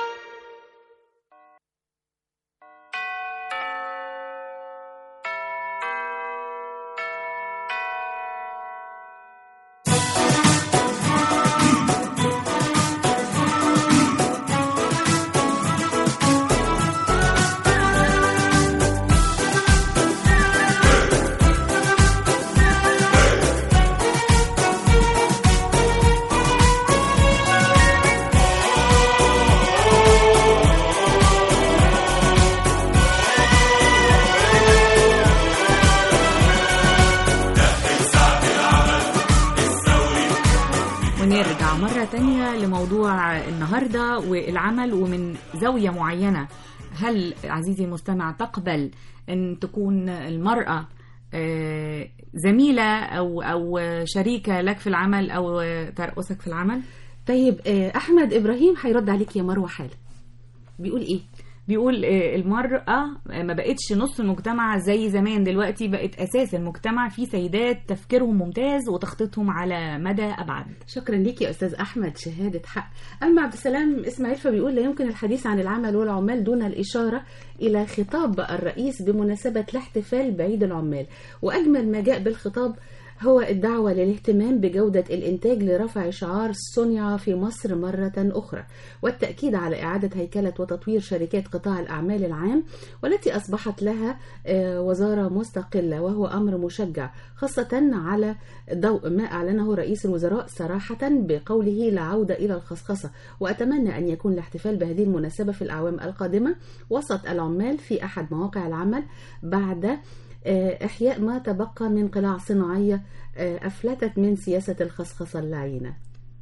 ونرجع مرة تانية لموضوع النهاردة والعمل ومن زاوية معينة هل عزيزي المستمع تقبل أن تكون المرأة آه، زميلة أو أو شريكة لك في العمل أو ترأسك في العمل؟ طيب آه، أحمد إبراهيم هيرد عليك يا مروة حالا بيقول إيه؟ بيقول آه، المرأة ما بقتش نص المجتمع زي زمان دلوقتي بقت أساس المجتمع في سيدات تفكيرهم ممتاز وتخطيطهم على مدى أبعد شكرا ليك يا استاذ احمد شهاده حق اما عبد السلام اسماعيل فبيقول لا يمكن الحديث عن العمل والعمال دون الاشاره الى خطاب الرئيس بمناسبه الاحتفال بعيد العمال واجمل ما جاء بالخطاب هو الدعوة للاهتمام بجودة الإنتاج لرفع شعار صنع في مصر مرة أخرى والتأكيد على إعادة هيكلة وتطوير شركات قطاع الأعمال العام والتي أصبحت لها آه، وزارة مستقلة وهو أمر مشجع خاصة على ضوء ما أعلنه رئيس الوزراء صراحة بقوله لا عودة إلى الخصخصة وأتمنى أن يكون الاحتفال بهذه المناسبة في الأعوام القادمة وسط العمال في أحد مواقع العمل بعد آه، إحياء ما تبقى من قلاع صناعية آه، أفلتت من سياسة الخصخصة اللعينة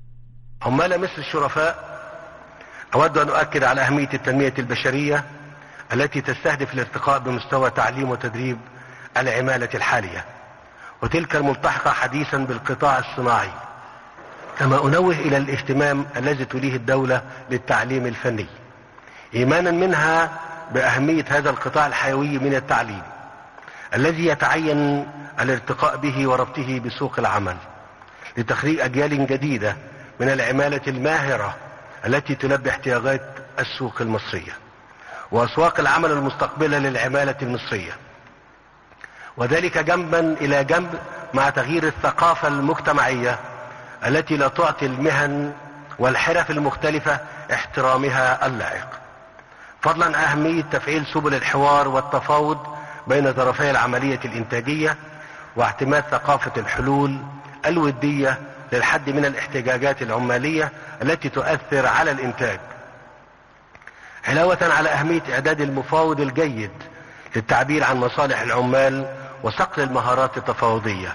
عمال مصر الشرفاء أود أن أؤكد على أهمية التنمية البشرية التي تستهدف الارتقاء بمستوى تعليم وتدريب العمالة الحالية وتلك الملتحقة حديثا بالقطاع الصناعي كما أنوه إلى الاهتمام الذي توليه الدولة للتعليم الفني إيمانا منها بأهمية هذا القطاع الحيوي من التعليم الذي يتعين الارتقاء به وربطه بسوق العمل لتخريج أجيال جديدة من العمالة الماهرة التي تلبي احتياجات السوق المصرية وأسواق العمل المستقبلة للعمالة المصرية وذلك جنبا إلى جنب مع تغيير الثقافة المجتمعية التي لا تعطي المهن والحرف المختلفة احترامها اللائق فضلا عن أهمية تفعيل سبل الحوار والتفاوض بين طرفي العملية الإنتاجية واعتماد ثقافة الحلول الودية للحد من الاحتجاجات العمالية التي تؤثر على الإنتاج علاوة على أهمية إعداد المفاوض الجيد للتعبير عن مصالح العمال وصقل المهارات التفاوضية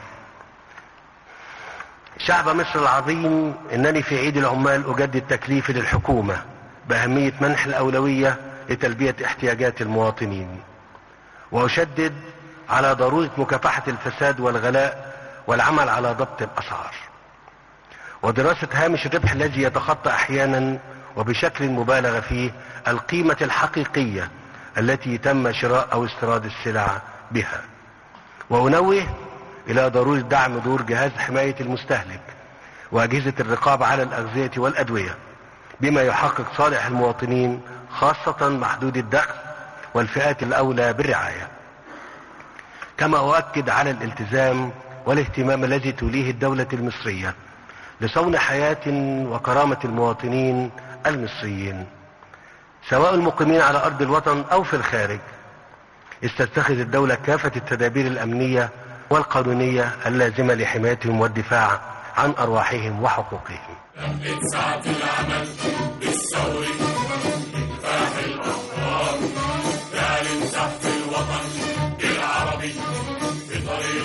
شعب مصر العظيم إنني في عيد العمال أجدد تكليفي للحكومة بأهمية منح الأولوية لتلبية احتياجات المواطنين وأشدد على ضرورة مكافحة الفساد والغلاء والعمل على ضبط الأسعار ودراسة هامش الربح الذي يتخطى أحيانا وبشكل مبالغ فيه القيمة الحقيقية التي تم شراء أو استيراد السلع بها وأنوه إلى ضرورة دعم دور جهاز حماية المستهلك وأجهزة الرقابة على الأغذية والأدوية بما يحقق صالح المواطنين خاصة محدود الدخل والفئات الأولى بالرعاية كما أؤكد على الالتزام والاهتمام الذي توليه الدولة المصرية لصون حياة وكرامة المواطنين المصريين سواء المقيمين على أرض الوطن أو في الخارج استتخذ الدولة كافة التدابير الأمنية والقانونية اللازمة لحمايتهم والدفاع عن أرواحهم وحقوقهم لمت ساعة العمل بالثوري كفاح الأفكار تعلن سحف الوطن العربي في طريق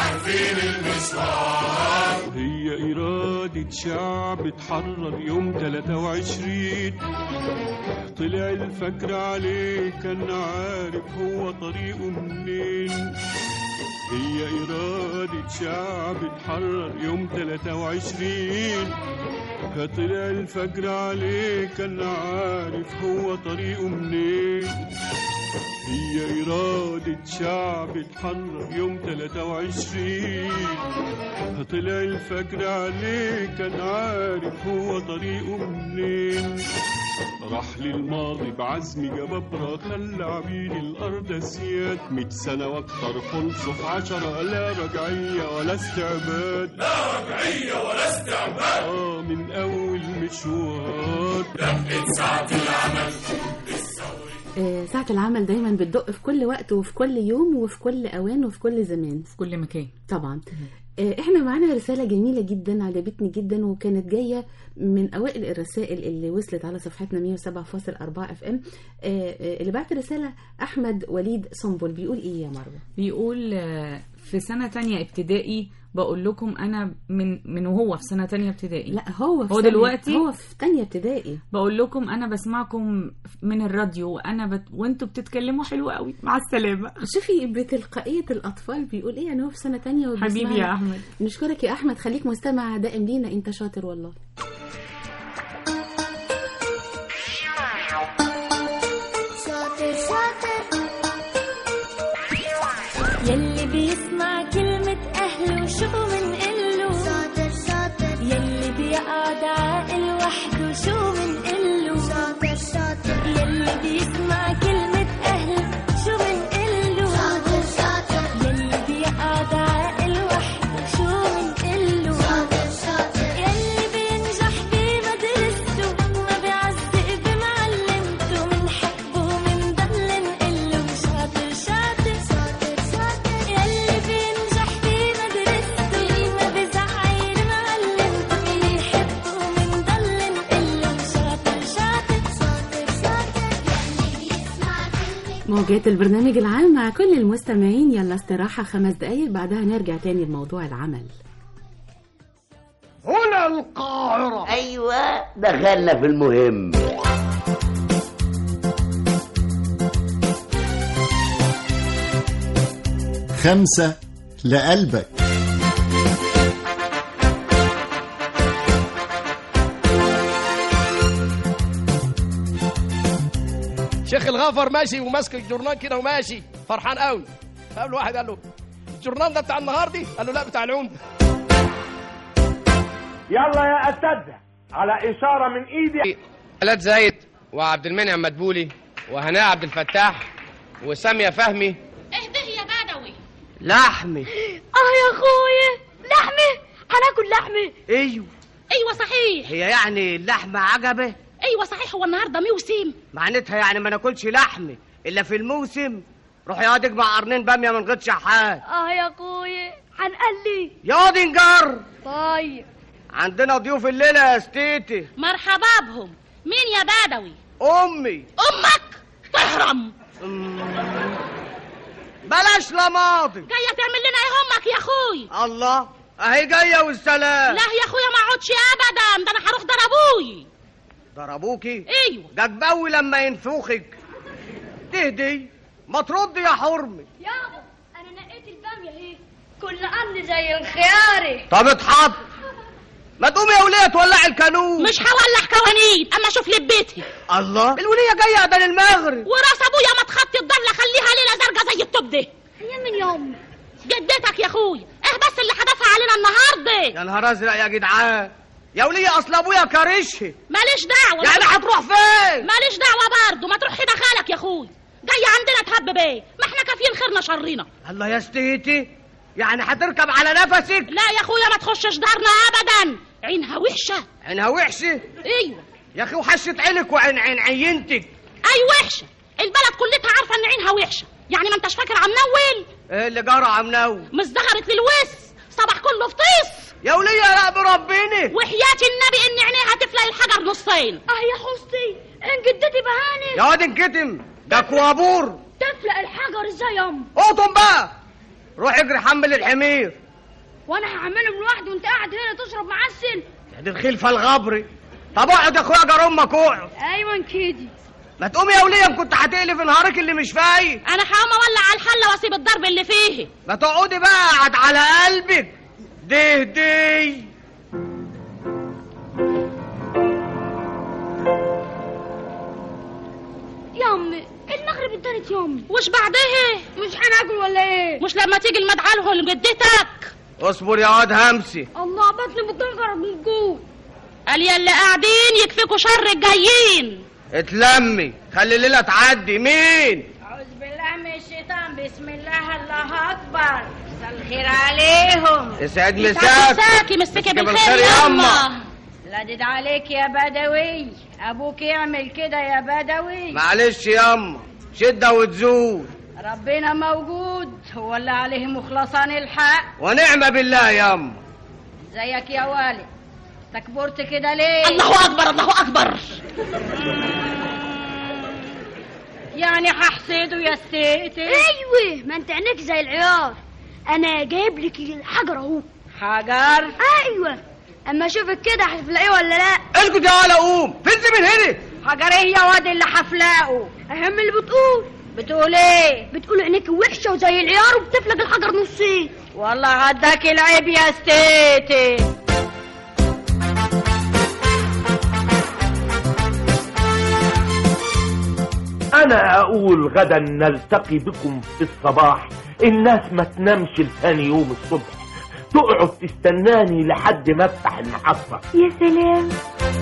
عارفين المصباح وهي إرادة شعب اتحرر يوم 23 طلع الفجر عليه كان عارف هو طريقه منين هي إرادة شعب اتحرر يوم 23 فطلع الفجر عليه كان عارف هو طريقه منين هي إرادة شعب اتحرر يوم 23 فطلع الفجر عليه كان عارف هو طريقه منين راح للماضي بعزم جبابرة خلى عبيد الأرض أسياد ميت سنة وأكتر خلصوا في عشرة لا رجعية ولا استعباد لا رجعية ولا استعباد آه من أول مشوار دقت ساعة العمل آه، ساعة العمل دايما بتدق في كل وقت وفي كل يوم وفي كل أوان وفي كل زمان في كل مكان طبعا آه، احنا معانا رسالة جميلة جدا عجبتني جدا وكانت جاية من أوائل الرسائل اللي وصلت على صفحتنا 107.4 اف ام اللي بعت رسالة أحمد وليد سنبل بيقول إيه يا مروة؟ بيقول آه، في سنة تانية ابتدائي بقول لكم انا من من وهو في سنة تانية ابتدائي لا هو في هو سنة- دلوقتي هو في تانية ابتدائي بقول لكم انا بسمعكم من الراديو وانا بت... وانتوا بتتكلموا حلو قوي مع السلامة شوفي بتلقائية الأطفال بيقول إيه يعني هو في سنة تانية وبيسمعنا. حبيبي يا أحمد. نشكرك يا أحمد خليك مستمع دائم لينا أنت شاطر والله شاطر شاطر يلي بيسمع كلمة أهله شو منقله شاطر شاطر يلي بيقعد عاقل وحده شو منقله شاطر شاطر يلي بيسمع كلمة أهله شو منقله شاطر شاطر يلي بيقعد عاقل وحده شو منقله شاطر شاطر يلي بينجح بمدرسته ما بيعزق بمعلمته منحبه ومنضل نقله شاطر شاطر شاطر شاطر يلي بينجح بمدرسته ما بزعل معلمته منحبه ومنضل نقله شاطر شاطر شاطر شاطر يلي بيسمع موجات البرنامج العام مع كل المستمعين يلا استراحة خمس دقايق بعدها نرجع تاني لموضوع العمل هنا القاهرة أيوة دخلنا في المهم خمسة لقلبك شيخ الغفر ماشي وماسك الجورنال كده وماشي فرحان قوي فقابل واحد قال له الجورنال ده بتاع النهاردي قال له لا بتاع العمده يلا يا اساتذه على اشاره من ايدي ولاد زايد وعبد المنعم مدبولي وهناء عبد الفتاح وساميه فهمي اهده يا بدوي لحمي اه يا اخويا لحمه هناكل لحمه ايوه ايوه صحيح هي يعني اللحمة عجبه ايوه صحيح هو النهارده موسم معناتها يعني ما ناكلش لحمة الا في الموسم روح يا اجمع قرنين بامية من غير شحات اه يا اخويا هنقلي يا دي نجر طيب عندنا ضيوف الليلة يا ستيتي مرحبا بهم مين يا بدوي امي امك تحرم بلاش لماضي جايه تعمل لنا ايه امك يا اخوي الله اهي جاية والسلام لا يا اخويا ما اقعدش ابدا ده انا هروح ضربوي ضربوكي ايوه جاكبوي لما ينفوخك تهدي ما تردي يا حرمي يابا انا نقيت الباميه اهي كل امن زي الخياري طب اتحط ما تقومي يا وليه تولعي الكانون مش هولع كوانين اما اشوف لبيتي الله الوليه جايه ده المغرب وراس ابويا ما تخطي الضله خليها ليله زرقاء زي التوب ده هي من يوم جدتك يا اخويا ايه بس اللي حدفها علينا النهارده يا نهار ازرق يا جدعان يا وليه اصل ابويا كارشه ماليش دعوه يعني هتروح فين ماليش دعوه برضه ما تروح هنا خالك يا اخويا جاي عندنا تهبب ايه ما احنا كافيين خيرنا شرنا الله يا ستيتي يعني هتركب على نفسك لا يا اخويا ما تخشش دارنا ابدا عينها وحشه عينها وحشه ايوه يا اخي وحشة عينك وعين عين عينتك اي وحشه البلد كلها عارفه ان عينها وحشه يعني ما انتش فاكر عم نول ايه اللي جرى عم نو مش ظهرت للوس صباح كله فطيس يا وليه لا بربيني وحياة النبي ان عينيها تفلق الحجر نصين اه يا حستي ان جدتي بهاني يا واد انكتم ده كوابور تفلق الحجر ازاي يا ام اقطم بقى روح اجري حمل الحمير وانا هعمله لوحدي وانت قاعد هنا تشرب معسل يا دي الخلفه الغبري طب اقعد يا اخويا جار امك اقعد ايوه كده ما تقوم يا وليه كنت هتقلب نهارك اللي مش فايق انا هقوم اولع على الحله واسيب الضرب اللي فيه ما تقعدي بقى قاعد على قلبك ده دي يا امي المغرب ادانت يا امي وش بعدها مش هناكل ولا ايه مش لما تيجي المدعى لجدتك اصبر يا واد همسي الله بطني بتنقر من الجوع قال يا اللي قاعدين يكفيكوا شر الجايين اتلمي خلي الليله تعدي مين أعوذ بالله من الشيطان بسم الله الله أكبر مساء الخير عليهم يسعد يسعد مساك مساكي مسكي مسكي بالخير بالخير يا ياما. أما لدد عليك يا بدوي أبوك يعمل كده يا بدوي معلش ياما شده وتزول ربنا موجود هو اللي عليه مخلصان الحق ونعم بالله ياما زيك يا والد تكبرت كده ليه الله أكبر الله أكبر يعني هحسده يا ستيتي ايوه ما انت عينيك زي العيار انا جايب لك الحجر اهو حجر ايوه اما اشوفك كده هتلاقيه ولا لا اسكت يا ولا قوم فز من هنا حجر ايه يا واد اللي حفلاقه اهم اللي بتقول بتقول ايه بتقول عينيك وحشه وزي العيار وبتفلق الحجر نصين والله عداك العيب يا ستيتي انا اقول غدا نلتقي بكم في الصباح الناس ما تنامش لثاني يوم الصبح تقعد تستناني لحد ما افتح المحطة يا سلام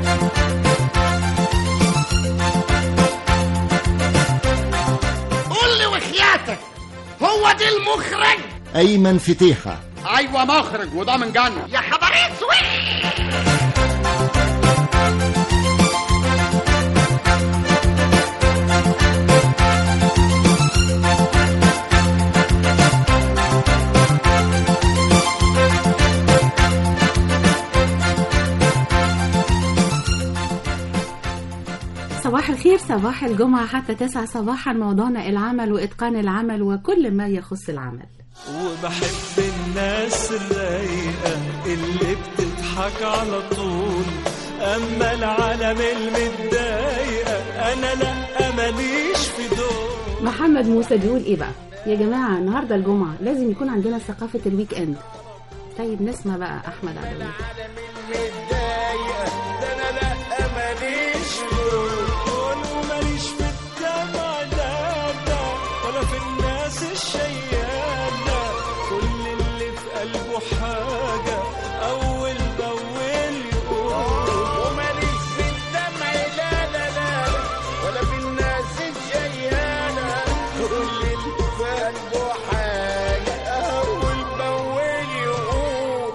قول لي وحياتك هو دي المخرج أيمن فتيحة ايوه مخرج وده من جنة يا خبر اسود صباح الخير صباح الجمعة حتى تسعة صباحا موضوعنا العمل وإتقان العمل وكل ما يخص العمل وبحب الناس الرايقة اللي بتضحك على طول أما العالم المتضايقة أنا لأ ماليش في دول محمد موسى بيقول إيه بقى يا جماعة النهاردة الجمعة لازم يكون عندنا ثقافة الويك إند طيب نسمع بقى أحمد عدوي متضايقة ده أنا لأ ماليش في دول وماليش في الدمع لا لا ولا في الناس الشيالة كل اللي في قلبه حاجة أول بأول يقول وماليش في الدمع لا لا لا ولا في الناس الشيالة كل اللي في قلبه حاجة أول بأول يقول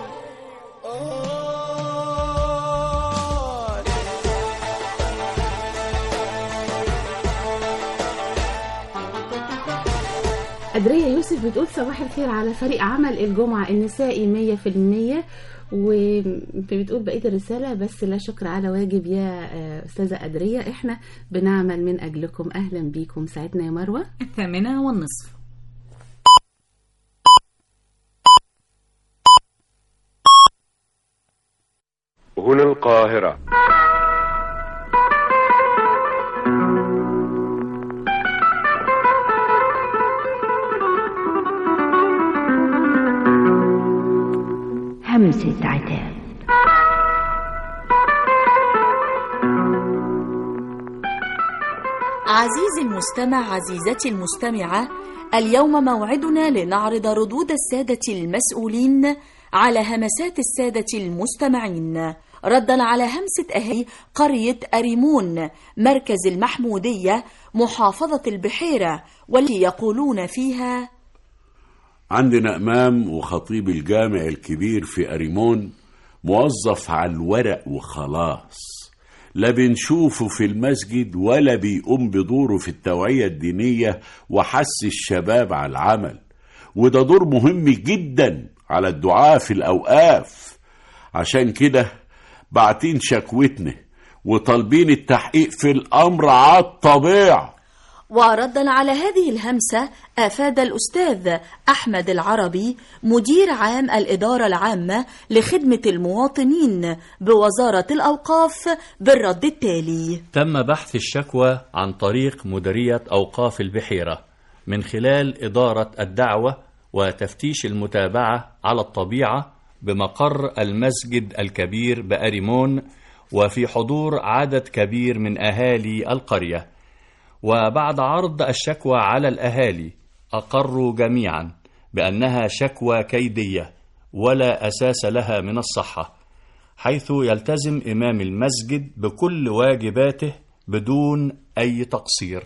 أدرية يوسف بتقول صباح الخير على فريق عمل الجمعة النسائي مية في المية وبتقول بقية الرسالة بس لا شكر على واجب يا آه، أستاذة أدرية إحنا بنعمل من أجلكم أهلا بيكم ساعتنا يا مروة الثامنة والنصف هنا القاهرة همسة عتاب عزيزي المستمع عزيزتي المستمعة اليوم موعدنا لنعرض ردود السادة المسؤولين على همسات السادة المستمعين ردا على همسة أهالي قرية أريمون مركز المحمودية محافظة البحيرة والتي يقولون فيها عندنا إمام وخطيب الجامع الكبير في أريمون موظف على الورق وخلاص لا بنشوفه في المسجد ولا بيقوم بدوره في التوعية الدينية وحث الشباب على العمل وده دور مهم جدا على الدعاء في الأوقاف عشان كده باعتين شكوتنا وطالبين التحقيق في الأمر على الطبيعة وردا على هذه الهمسة أفاد الأستاذ أحمد العربي مدير عام الإدارة العامة لخدمة المواطنين بوزارة الأوقاف بالرد التالي تم بحث الشكوى عن طريق مديرية أوقاف البحيرة من خلال إدارة الدعوة وتفتيش المتابعة على الطبيعة بمقر المسجد الكبير بأريمون وفي حضور عدد كبير من أهالي القرية وبعد عرض الشكوى على الأهالي أقروا جميعا بأنها شكوى كيدية ولا أساس لها من الصحة حيث يلتزم إمام المسجد بكل واجباته بدون أي تقصير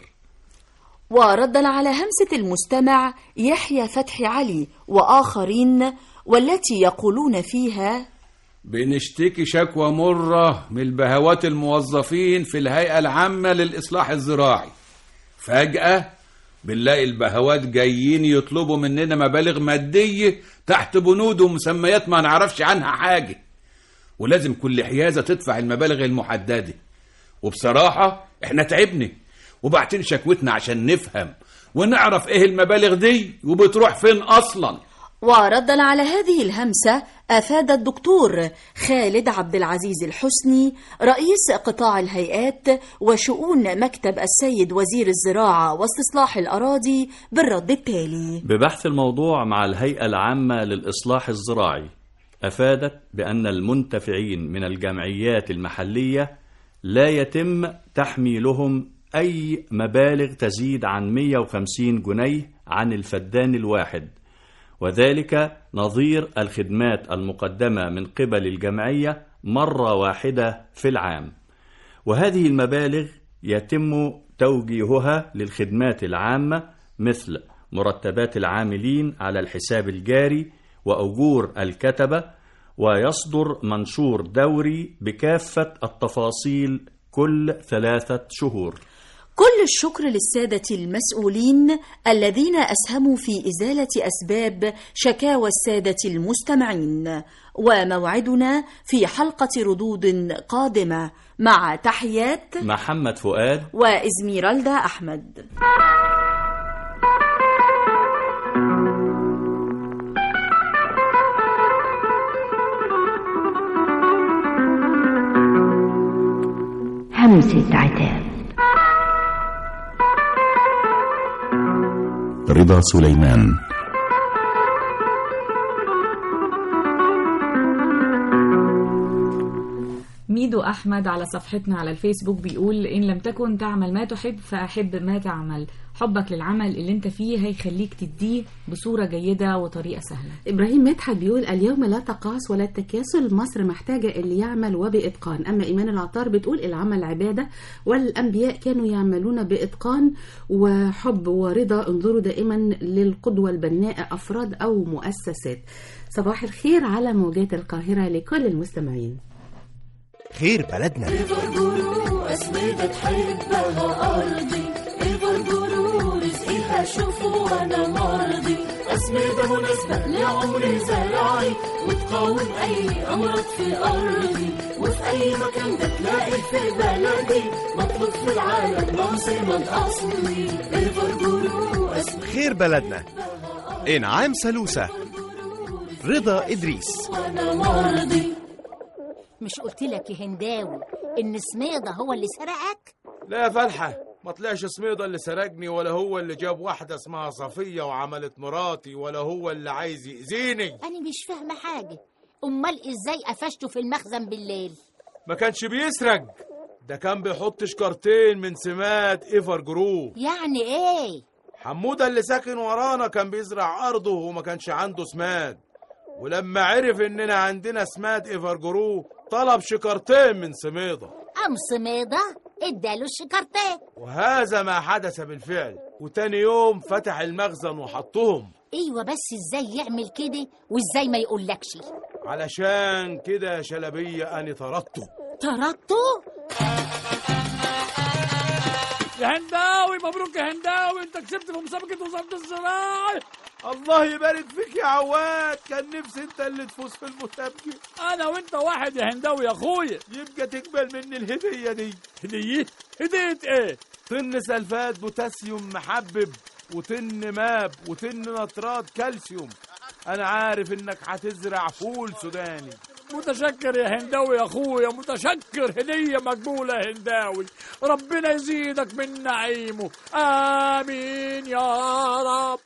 وردا على همسة المستمع يحيى فتحي علي وآخرين والتي يقولون فيها بنشتكي شكوى مرة من البهوات الموظفين في الهيئة العامة للإصلاح الزراعي فجأة بنلاقي البهوات جايين يطلبوا مننا مبالغ مادية تحت بنود ومسميات ما نعرفش عنها حاجة ولازم كل حيازة تدفع المبالغ المحددة وبصراحة احنا تعبنا وبعتين شكوتنا عشان نفهم ونعرف ايه المبالغ دي وبتروح فين اصلا وردا على هذه الهمسة أفاد الدكتور خالد عبد العزيز الحسني رئيس قطاع الهيئات وشؤون مكتب السيد وزير الزراعة واستصلاح الأراضي بالرد التالي ببحث الموضوع مع الهيئة العامة للإصلاح الزراعي أفادت بأن المنتفعين من الجمعيات المحلية لا يتم تحميلهم أي مبالغ تزيد عن 150 جنيه عن الفدان الواحد وذلك نظير الخدمات المقدمة من قبل الجمعية مرة واحدة في العام وهذه المبالغ يتم توجيهها للخدمات العامة مثل مرتبات العاملين على الحساب الجاري وأجور الكتبة ويصدر منشور دوري بكافة التفاصيل كل ثلاثة شهور كل الشكر للسادة المسؤولين الذين أسهموا في إزالة أسباب شكاوى السادة المستمعين وموعدنا في حلقة ردود قادمة مع تحيات محمد فؤاد وإزميرالدا أحمد همسة عتاب رضا سليمان ميدو أحمد على صفحتنا على الفيسبوك بيقول إن لم تكن تعمل ما تحب فأحب ما تعمل حبك للعمل اللي انت فيه هيخليك تديه بصورة جيدة وطريقة سهلة إبراهيم مدحت بيقول اليوم لا تقاص ولا تكاسل مصر محتاجة اللي يعمل وبإتقان أما إيمان العطار بتقول العمل عبادة والأنبياء كانوا يعملون بإتقان وحب ورضا انظروا دائما للقدوة البناء أفراد أو مؤسسات صباح الخير على موجات القاهرة لكل المستمعين خير بلدنا إيفرجورو أسمدة تحبها أرضي إيفرجورو رزقها شوفوا وأنا مرضي أسمدة مناسبة لعمر زراعي وتقاوم أي أمراض في أرضي وفي أي مكان ده تلاقي في بلدي مطلوب في العالم موسم الأصلي إيفرجورو أسمدة خير بلدنا انعام سلوسة رضا إدريس وأنا مرضي مش قلت لك يا هنداوي ان سميضه هو اللي سرقك لا يا فلحة ما طلعش سميضة اللي سرقني ولا هو اللي جاب واحدة اسمها صفية وعملت مراتي ولا هو اللي عايز يأذيني انا مش فاهمه حاجه امال ازاي قفشته في المخزن بالليل ما كانش بيسرق ده كان بيحط شكارتين من سماد ايفر جروب يعني ايه حمودة اللي ساكن ورانا كان بيزرع أرضه وما كانش عنده سماد ولما عرف إننا عندنا سماد ايفر جروب طلب شكارتين من سميضة ام سميضه اداله الشكرتين وهذا ما حدث بالفعل وتاني يوم فتح المخزن وحطهم ايوه بس ازاي يعمل كده وازاي ما يقولكش علشان كده يا شلبية أنا طردته طردته يا هنداوي مبروك يا هنداوي انت كسبت في مسابقه وزاره الزراعه الله يبارك فيك يا عواد كان نفسي انت اللي تفوز في المسابقه انا وانت واحد يا هنداوي يا اخويا يبقى تقبل مني الهديه دي هديه هديه ايه طن سلفات بوتاسيوم محبب وطن ماب وطن نترات كالسيوم انا عارف انك هتزرع فول سوداني متشكر يا هنداوي يا اخويا متشكر هديه مقبوله يا هنداوي ربنا يزيدك من نعيمه امين يا رب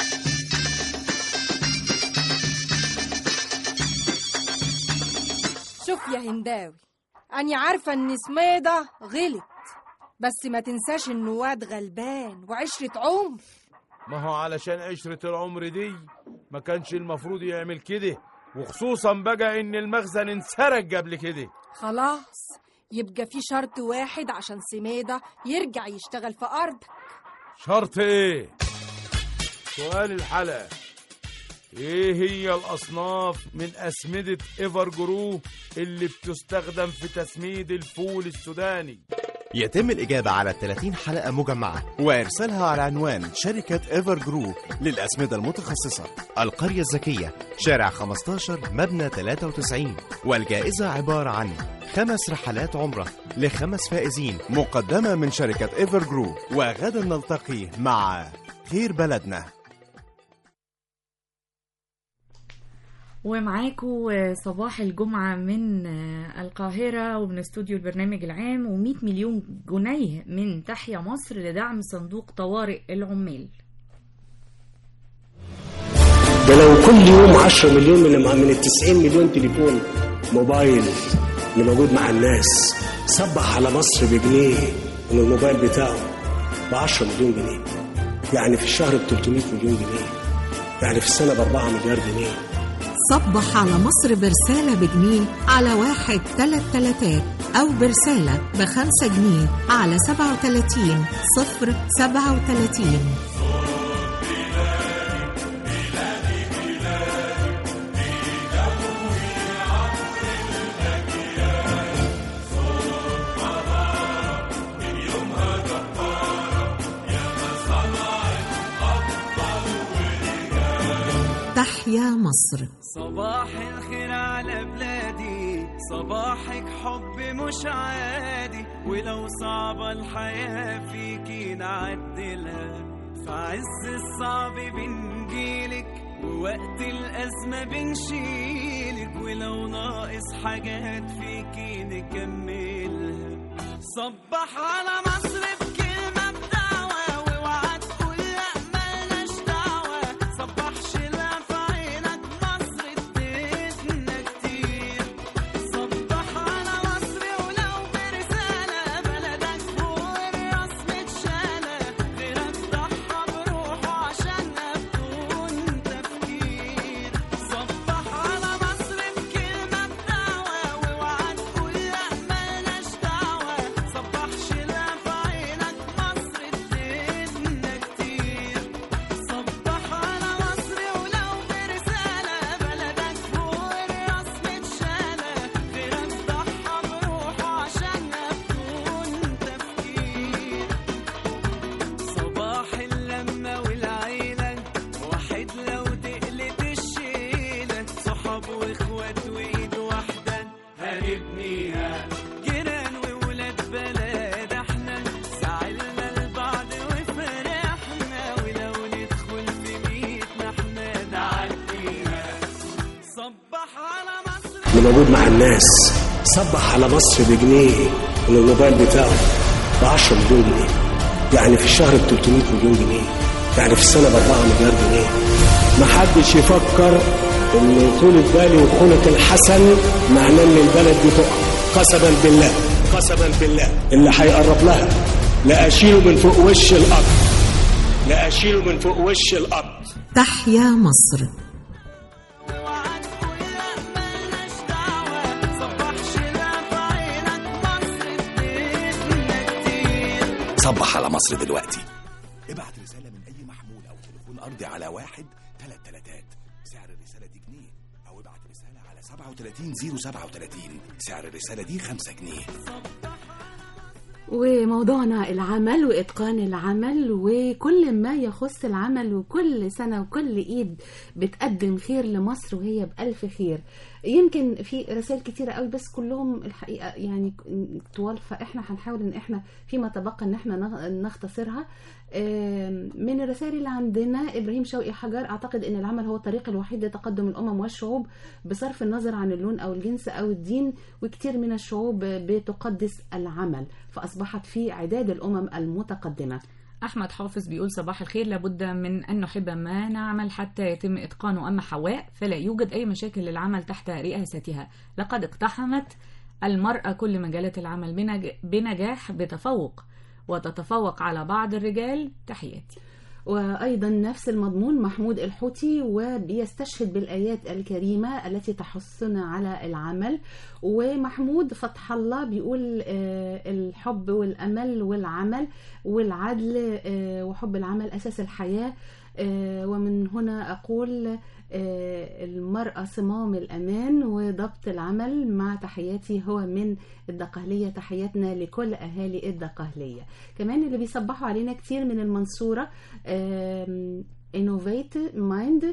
شوف يا هنداوي أنا عارفة إن سميدة غلط بس ما تنساش إنه واد غلبان وعشرة عمر ما هو علشان عشرة العمر دي ما كانش المفروض يعمل كده وخصوصا بقى ان المخزن انسرق قبل كده خلاص يبقى في شرط واحد عشان سميدة يرجع يشتغل في أرضك شرط ايه سؤال الحلقة ايه هي الاصناف من اسمدة ايفر جرو اللي بتستخدم في تسميد الفول السوداني يتم الإجابة على 30 حلقة مجمعة وإرسالها على عنوان شركة إيفر جرو للأسمدة المتخصصة القرية الذكية شارع 15 مبنى 93 والجائزة عبارة عن خمس رحلات عمرة لخمس فائزين مقدمة من شركة إيفر جرو وغدا نلتقي مع خير بلدنا ومعاكم صباح الجمعة من القاهرة ومن استوديو البرنامج العام و100 مليون جنيه من تحيا مصر لدعم صندوق طوارئ العمال ده لو كل يوم 10 مليون من من ال 90 مليون تليفون موبايل اللي موجود مع الناس صبح على مصر بجنيه من الموبايل بتاعه ب 10 مليون جنيه يعني في الشهر ب 300 مليون جنيه يعني في السنه ب 4 مليار جنيه صبح على مصر برسالة بجنيه على واحد تلات تلاتات أو برسالة بخمسة جنيه على سبعة وتلاتين صفر سبعة وتلاتين تحيا مصر صباح الخير على بلادي صباحك حب مش عادي ولو صعبة الحياة فيكي نعدلها في عز الصعب بنجيلك ووقت الأزمة بنشيلك ولو ناقص حاجات فيكي نكملها صبح على مصر بكلمة بدعوة ووعد كل أملناش دعوة صبح شيلها في عينك مصر اديتنا كتير صبح على مصر ولو برسالة بلدك فوق الراس متشالة غيرك ضحى بروحه عشانها بدون تفكير صبح على مصر بكلمة بدعوة ووعد كل أملناش دعوة صبح شيلها في عينك مصر اديتنا كتير صبح على مصر ولو برسالة بلدك فوق الراس متشالة غيرك ضحى بروحه عشانها بدون تفكير صباح اللمة والعيلة واحد لو تقلت الشيلة صحاب واخوات وايد واحدة هنبنيها جيران وولاد بلد احنا زعلنا لبعض وفرحنا ولو ندخل في بيتنا احنا نعديها صبح على مصر اللي موجود مع الناس صبح على مصر بجنيه من الموبايل بتاعه ب 10 مليون جنيه يعني في الشهر ب 300 مليون جنيه يعني في السنه ب 4 مليار جنيه ما حدش يفكر ان طولة بالي وخلق الحسن معناه ان البلد دي تقع قسما بالله قسما بالله اللي هيقرب لها لا اشيله من فوق وش الارض لا اشيله من فوق وش الارض تحيا مصر صبح على مصر دلوقتي ابعت رسالة من أي محمول أو تليفون أرضي على واحد تلات تلاتات سعر الرسالة دي جنيه أو ابعت رسالة على سبعة وتلاتين زيرو سبعة وتلاتين سعر الرسالة دي خمسة جنيه وموضوعنا العمل وإتقان العمل وكل ما يخص العمل وكل سنة وكل إيد بتقدم خير لمصر وهي بألف خير يمكن في رسائل كتيرة قوي بس كلهم الحقيقة يعني طوال فإحنا هنحاول إن إحنا فيما تبقى إن إحنا نغ- نختصرها آم، من الرسائل اللي عندنا إبراهيم شوقي حجر أعتقد إن العمل هو الطريق الوحيد لتقدم الأمم والشعوب بصرف النظر عن اللون أو الجنس أو الدين وكتير من الشعوب بتقدس العمل فأصبحت في عداد الأمم المتقدمة أحمد حافظ بيقول صباح الخير لابد من أن نحب ما نعمل حتى يتم إتقانه أما حواء فلا يوجد أي مشاكل للعمل تحت رئاستها لقد اقتحمت المرأة كل مجالات العمل بنج- بنجاح بتفوق وتتفوق على بعض الرجال تحياتي وأيضا نفس المضمون محمود الحوتي وبيستشهد بالآيات الكريمة التي تحثنا على العمل ومحمود فتح الله بيقول آه، الحب والأمل والعمل والعدل آه، وحب العمل أساس الحياة آه، ومن هنا أقول آه، المرأة صمام الأمان وضبط العمل مع تحياتي هو من الدقهلية تحياتنا لكل أهالي الدقهلية كمان اللي بيصبحوا علينا كتير من المنصورة انوفيت مايند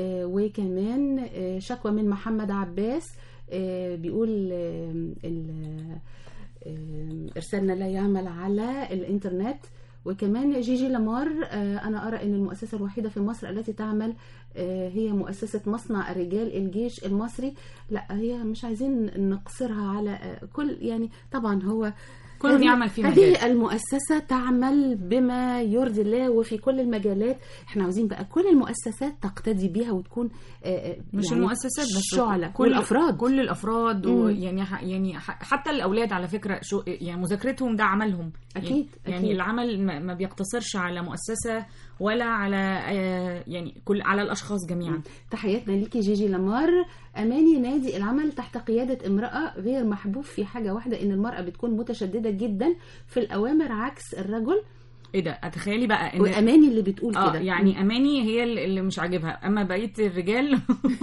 وكمان آه، شكوى من محمد عباس آه، بيقول آم، ال- آم، ارسالنا لا يعمل على الانترنت وكمان جيجي لامار آه، انا ارى ان المؤسسه الوحيده في مصر التي تعمل آه، هي مؤسسه مصنع الرجال الجيش المصري لا هي مش عايزين نقصرها على آه، كل يعني طبعا هو كل هذه- يعمل في مجال. هذه المؤسسة تعمل بما يرضي الله وفي كل المجالات احنا عاوزين بقى كل المؤسسات تقتدي بيها وتكون آه، آه، مش يعني المؤسسات بس الشعلة كل والأفراد كل الافراد مم. ويعني ح- يعني ح- حتى الاولاد على فكره شو يعني مذاكرتهم ده عملهم أكيد، يعني, أكيد. يعني العمل ما ما بيقتصرش على مؤسسه ولا على آه، يعني كل على الاشخاص جميعا تحياتنا ليكي جيجي لامار أماني نادي العمل تحت قيادة امرأة غير محبوب في حاجة واحدة إن المرأة بتكون متشددة جدا في الأوامر عكس الرجل ايه ده اتخيلي بقى ان وأماني اللي بتقول اه كده يعني اماني هي اللي اللي مش عاجبها اما بقيه الرجال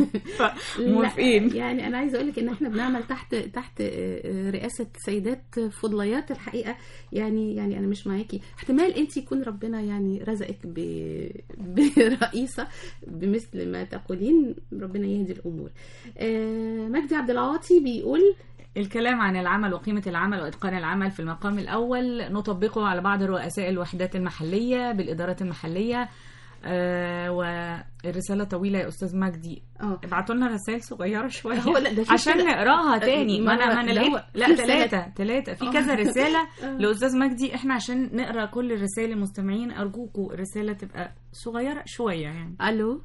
موافقين لا يعني انا عايزه اقول لك ان احنا بنعمل تحت تحت آه، رئاسه سيدات فضليات الحقيقه يعني يعني انا مش معاكي احتمال انت يكون ربنا يعني رزقك ب... برئيسه بمثل ما تقولين ربنا يهدي الامور آه، مجدي عبد العاطي بيقول الكلام عن العمل وقيمة العمل وإتقان العمل في المقام الأول نطبقه على بعض رؤساء الوحدات المحلية بالإدارات المحلية آه والرسالة طويلة يا أستاذ مجدي اه ابعتوا لنا رسائل صغيرة شوية هو لا، ده في عشان كده- نقراها تاني ما أنا ما أنا ده لقيت هو لا في ثلاثة رسالة. ثلاثة في آه. كذا رسالة آه. لأستاذ مجدي إحنا عشان نقرا كل رسائل المستمعين أرجوكوا الرسالة تبقى صغيرة شوية يعني الو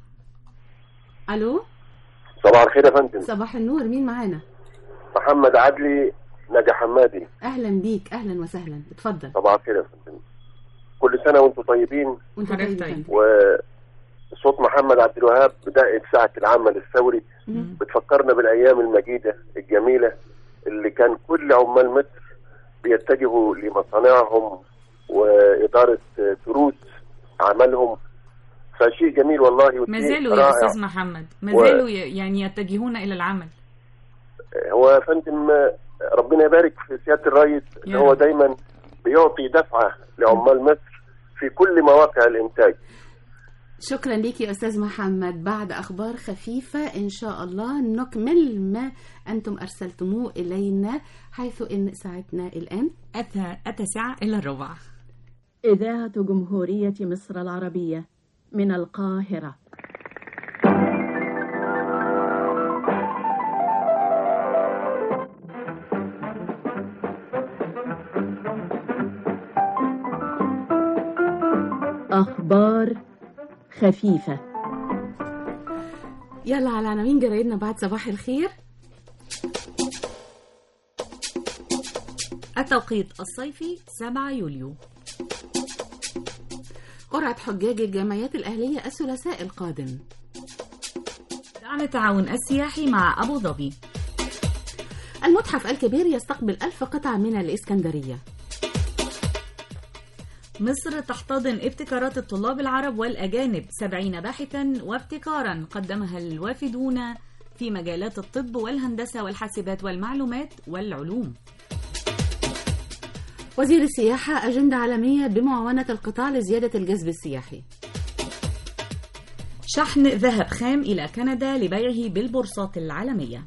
الو صباح الخير يا فندم صباح النور مين معانا محمد عدلي نجا حمادي اهلا بيك اهلا وسهلا اتفضل صباح الخير يا فندم كل سنة وانتم طيبين وانت طيب يا فندم. وصوت محمد عبد الوهاب بداية ساعة العمل الثوري مم. بتفكرنا بالأيام المجيدة الجميلة اللي كان كل عمال مصر بيتجهوا لمصانعهم وإدارة دروس عملهم فشيء جميل والله ما وشيء زالوا يا رائع. أستاذ محمد ما و- زالوا ي- يعني يتجهون إلى العمل هو يا فندم ربنا يبارك في سيادة الرئيس اللي يا هو رب. دايما بيعطي دفعة لعمال مصر في كل مواقع الإنتاج شكرا ليك يا أستاذ محمد بعد أخبار خفيفة إن شاء الله نكمل ما أنتم أرسلتموه إلينا حيث إن ساعتنا الآن أتى التاسعة إلى الربع إذاعة جمهورية مصر العربية من القاهرة أخبار خفيفة يلا على عناوين جرايدنا بعد صباح الخير التوقيت الصيفي 7 يوليو قرعة حجاج الجمعيات الأهلية الثلاثاء القادم دعم التعاون السياحي مع أبو ظبي المتحف الكبير يستقبل ألف قطعة من الإسكندرية مصر تحتضن ابتكارات الطلاب العرب والأجانب سبعين باحثا وابتكارا قدمها الوافدون في مجالات الطب والهندسة والحاسبات والمعلومات والعلوم وزير السياحة أجندة عالمية بمعاونة القطاع لزيادة الجذب السياحي شحن ذهب خام إلى كندا لبيعه بالبورصات العالمية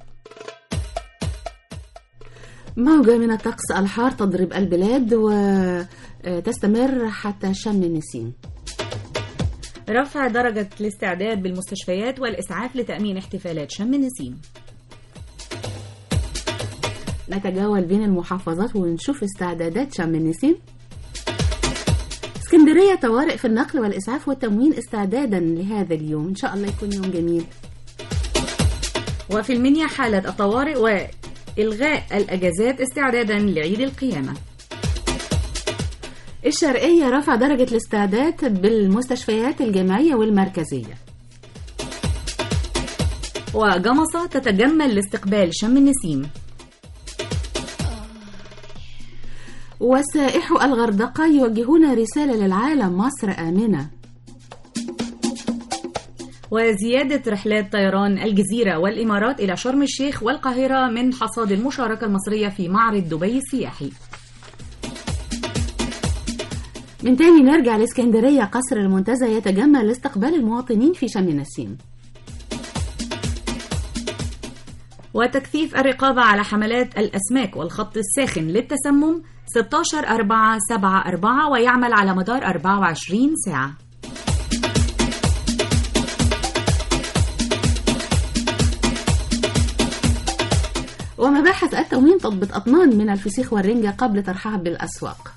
موجة من الطقس الحار تضرب البلاد وتستمر حتى شم النسيم رفع درجة الاستعداد بالمستشفيات والإسعاف لتأمين احتفالات شم النسيم نتجول بين المحافظات ونشوف استعدادات شم النسيم اسكندرية طوارئ في النقل والإسعاف والتموين استعدادا لهذا اليوم إن شاء الله يكون يوم جميل وفي المنيا حالة الطوارئ وإلغاء الأجازات استعدادا لعيد القيامة الشرقية رفع درجة الاستعداد بالمستشفيات الجامعية والمركزية وجمصة تتجمل لاستقبال شم النسيم وسائحو الغردقة يوجهون رسالة للعالم مصر آمنة وزيادة رحلات طيران الجزيرة والإمارات إلى شرم الشيخ والقاهرة من حصاد المشاركة المصرية في معرض دبي السياحي من تاني نرجع لاسكندرية قصر المنتزه يتجمل لاستقبال المواطنين في شم النسيم وتكثيف الرقابة على حملات الأسماك والخط الساخن للتسمم 16 4 7 4 ويعمل على مدار 24 ساعة ومباحث التموين تضبط أطنان من الفسيخ والرنجة قبل طرحها بالأسواق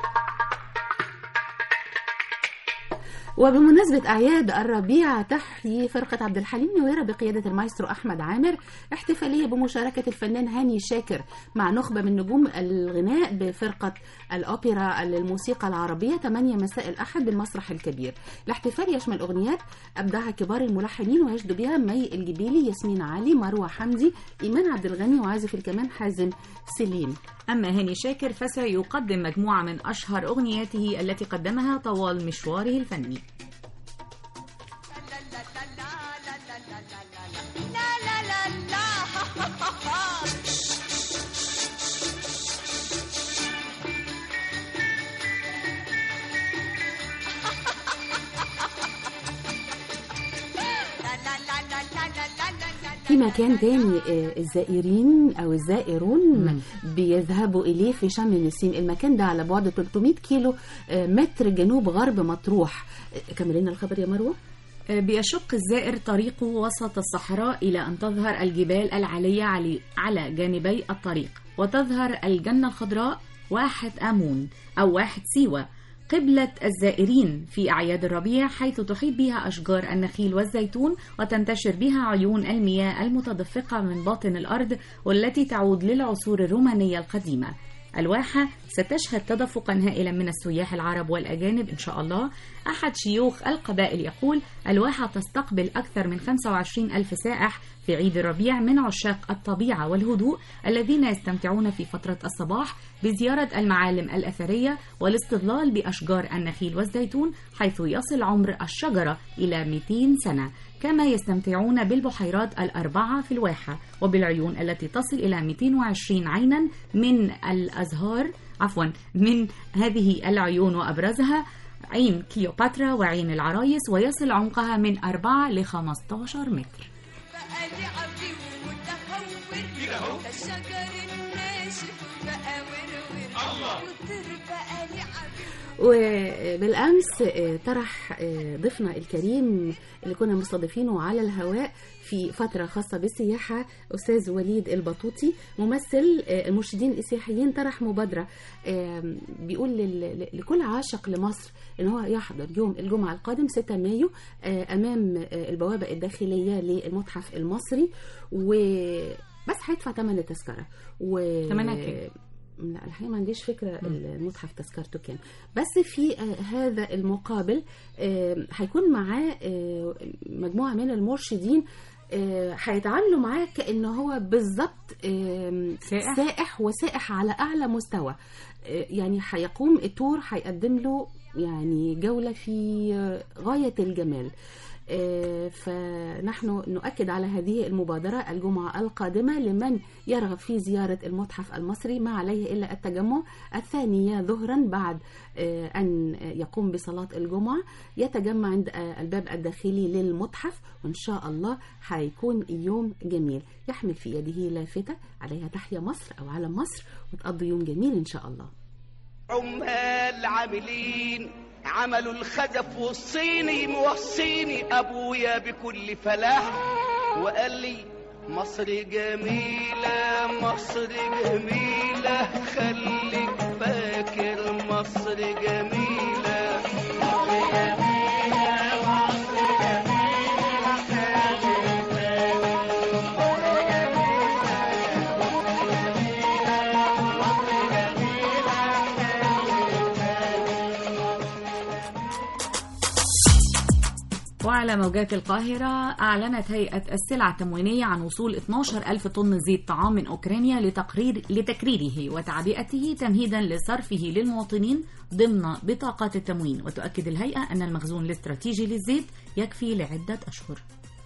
وبمناسبة أعياد الربيع تحيي فرقة عبد الحليم نويرة بقيادة المايسترو أحمد عامر احتفالية بمشاركة الفنان هاني شاكر مع نخبة من نجوم الغناء بفرقة الأوبرا للموسيقى العربية 8 مساء الأحد بالمسرح الكبير الاحتفال يشمل أغنيات أبدعها كبار الملحنين ويشدو بها مي الجبيلي ياسمين علي مروة حمدي إيمان عبد الغني وعازف الكمان حازم سليم أما هاني شاكر فسيقدم مجموعة من أشهر أغنياته التي قدمها طوال مشواره الفني في مكان تاني آه، الزائرين او الزائرون بيذهبوا اليه في شم النسيم المكان ده على بعد 300 كيلو آه، متر جنوب غرب مطروح آه، كمل لنا الخبر يا مروه بيشق الزائر طريقه وسط الصحراء إلى أن تظهر الجبال العالية علي- على جانبي الطريق وتظهر الجنة الخضراء واحة آمون أو واحة سيوة قبلة الزائرين في أعياد الربيع حيث تحيط بها أشجار النخيل والزيتون وتنتشر بها عيون المياه المتدفقة من باطن الأرض والتي تعود للعصور الرومانية القديمة الواحة ستشهد تدفقا هائلا من السياح العرب والأجانب إن شاء الله أحد شيوخ القبائل يقول الواحة تستقبل أكثر من 25 ألف سائح في عيد الربيع من عشاق الطبيعة والهدوء الذين يستمتعون في فترة الصباح بزيارة المعالم الأثرية والاستظلال بأشجار النخيل والزيتون حيث يصل عمر الشجرة إلى 200 سنة كما يستمتعون بالبحيرات الأربعة في الواحة وبالعيون التي تصل إلى 220 عينا من الأزهار عفوا من هذه العيون وأبرزها عين كليوباترا وعين العرايس ويصل عمقها من 4 ل 15 متر وبالامس آه، طرح آه، ضيفنا الكريم اللي كنا مستضيفينه على الهواء في فتره خاصه بالسياحه استاذ وليد البطوطي ممثل آه، المرشدين السياحيين طرح مبادره آه، بيقول لل- لكل عاشق لمصر ان هو يحضر يوم الجمعه القادم 6 مايو آه، امام آه، البوابه الداخليه للمتحف المصري وبس هيدفع ثمن التذكره و تمنها كام؟ لا الحقيقه ما عنديش فكره المتحف تذكرته كام بس في آه، هذا المقابل آه، هيكون معاه آه، مجموعه من المرشدين آه، هيتعاملوا معاه كأنه هو بالظبط آم، سائح؟ سائح وسائح على أعلى مستوى آه، يعني هيقوم التور هيقدم له يعني جولة في آه، غاية الجمال آه، فنحن نؤكد على هذه المبادرة الجمعة القادمة لمن يرغب في زيارة المتحف المصري ما عليه إلا التجمع الثانية ظهرا بعد آه، أن يقوم بصلاة الجمعة يتجمع عند آه، الباب الداخلي للمتحف وإن شاء الله هيكون يوم جميل يحمل في يده لافتة عليها تحيا مصر أو علم مصر وتقضي يوم جميل إن شاء الله عمال عاملين عملوا الخزف والصيني موصيني ابويا بكل فلاح وقال لي مصر جميلة مصر جميلة خليك فاكر مصر جميلة مصر جميلة مصر جميلة خليك وعلى موجات القاهرة أعلنت هيئة السلع التموينية عن وصول 12 ألف طن زيت طعام من أوكرانيا لتقرير لتكريره وتعبئته تمهيدا لصرفه للمواطنين ضمن بطاقات التموين وتؤكد الهيئة أن المخزون الاستراتيجي للزيت يكفي لعدة أشهر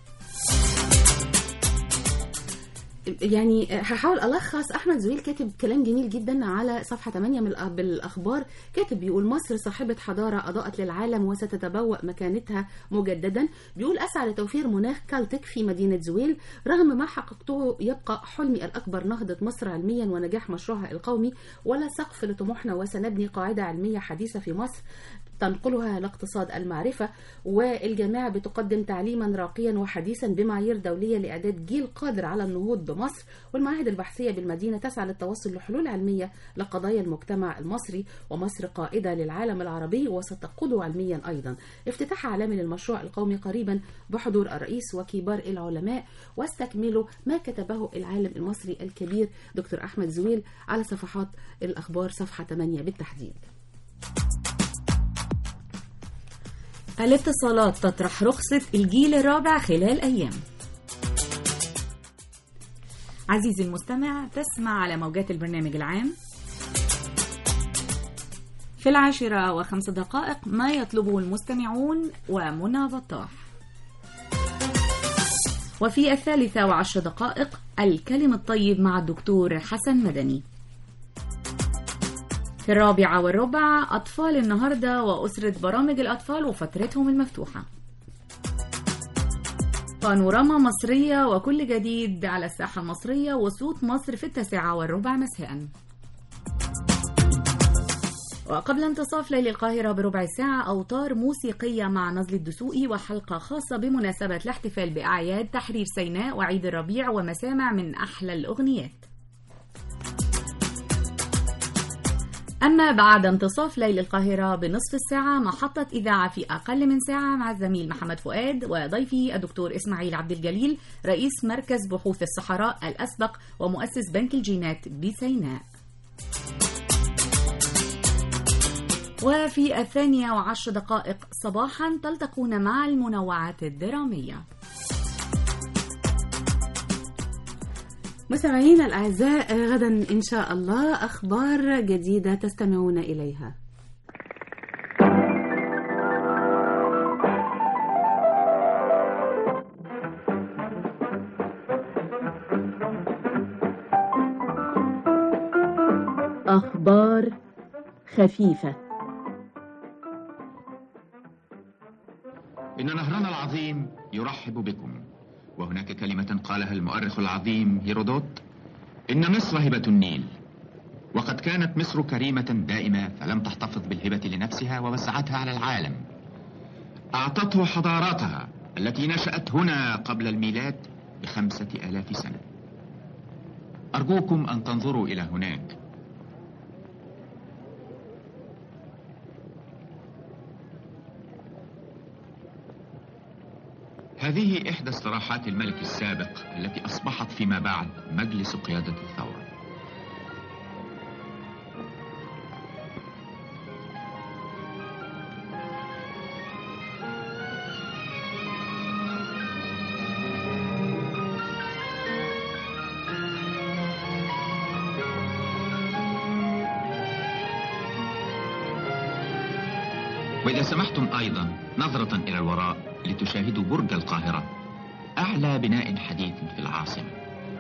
يعني هحاول ألخص أحمد زويل كاتب كلام جميل جدا على صفحة 8 من الأ- بالأخبار كاتب بيقول مصر صاحبة حضارة أضاءت للعالم وستتبوأ مكانتها مجددا بيقول أسعى لتوفير مناخ كالتك في مدينة زويل رغم ما حققته يبقى حلمي الأكبر نهضة مصر علميا ونجاح مشروعها القومي ولا سقف لطموحنا وسنبني قاعدة علمية حديثة في مصر تنقلها لاقتصاد المعرفة والجامعة بتقدم تعليما راقيا وحديثا بمعايير دولية لإعداد جيل قادر على النهوض بمصر والمعاهد البحثية بالمدينة تسعى للتوصل لحلول علمية لقضايا المجتمع المصري ومصر قائدة للعالم العربي وستقوده علميا أيضا افتتاح عالمي للمشروع القومي قريبا بحضور الرئيس وكبار العلماء واستكملوا ما كتبه العالم المصري الكبير دكتور أحمد زويل على صفحات الأخبار صفحة 8 بالتحديد الاتصالات تطرح رخصة الجيل الرابع خلال أيام عزيزي المستمع تسمع على موجات البرنامج العام في العاشرة وخمس دقائق ما يطلبه المستمعون ومنى بطاح وفي الثالثة وعشر دقائق الكلم الطيب مع الدكتور حسن مدني في الرابعة والربع أطفال النهاردة وأسرة برامج الأطفال وفترتهم المفتوحة بانوراما مصرية وكل جديد على الساحة المصرية وصوت مصر في التاسعة والربع مساء وقبل انتصاف ليل القاهرة بربع ساعة أوتار موسيقية مع نزل الدسوقي وحلقة خاصة بمناسبة الاحتفال بأعياد تحرير سيناء وعيد الربيع ومسامع من أحلى الأغنيات أما بعد انتصاف ليل القاهرة بنصف الساعة محطة إذاعة في أقل من ساعة مع الزميل محمد فؤاد وضيفي الدكتور إسماعيل عبد الجليل رئيس مركز بحوث الصحراء الأسبق ومؤسس بنك الجينات بسيناء وفي الثانية وعشر دقائق صباحا تلتقون مع المنوعات الدرامية مستمعينا الأعزاء غدا إن شاء الله أخبار جديدة تستمعون إليها أخبار خفيفة إن نهرنا العظيم يرحب بكم وهناك كلمة قالها المؤرخ العظيم هيرودوت إن مصر هبة النيل وقد كانت مصر كريمة دائمة فلم تحتفظ بالهبة لنفسها ووزعتها على العالم أعطته حضاراتها التي نشأت هنا قبل الميلاد بخمسة آلاف سنة أرجوكم أن تنظروا إلى هناك هذه إحدى استراحات الملك السابق التي أصبحت فيما بعد مجلس قيادة الثورة وإذا سمحتم أيضا نظرة إلى الوراء لتشاهدوا برج القاهرة أعلى بناء حديث في العاصمة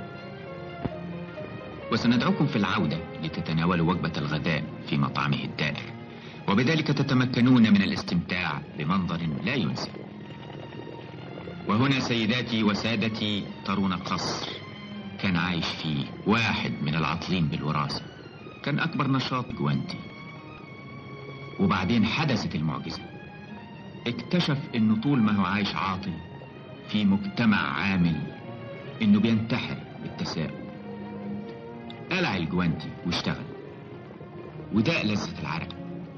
وسندعوكم في العودة لتتناولوا وجبة الغداء في مطعمه الدائر وبذلك تتمكنون من الاستمتاع بمنظر لا ينسى وهنا سيداتي وسادتي ترون قصر كان عايش فيه واحد من العاطلين بالوراثة كان أكبر نشاط جوانتي وبعدين حدثت المعجزة اكتشف انه طول ما هو عايش عاطل في مجتمع عامل انه بينتحر بالتساؤل قلع الجوانتي واشتغل وده لذة العرق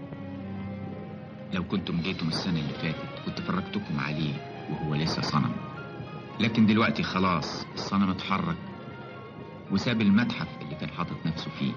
لو كنتم جيتم السنة اللي فاتت كنت فرجتكم عليه وهو لسه صنم لكن دلوقتي خلاص الصنم اتحرك وساب المتحف اللي كان حاطط نفسه فيه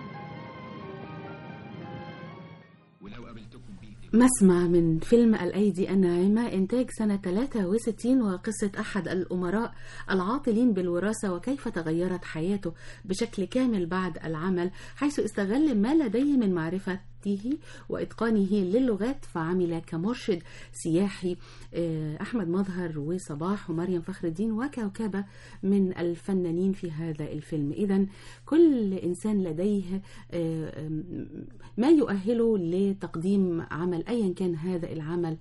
مسمع من فيلم الأيدي الناعمة إنتاج سنة 63 وقصة أحد الأمراء العاطلين بالوراثة وكيف تغيرت حياته بشكل كامل بعد العمل حيث استغل ما لديه من معرفة وإتقانه للغات فعمل كمرشد سياحي أحمد مظهر وصباح ومريم فخر الدين وكوكبة من الفنانين في هذا الفيلم إذا كل إنسان لديه ما يؤهله لتقديم عمل أيا كان هذا العمل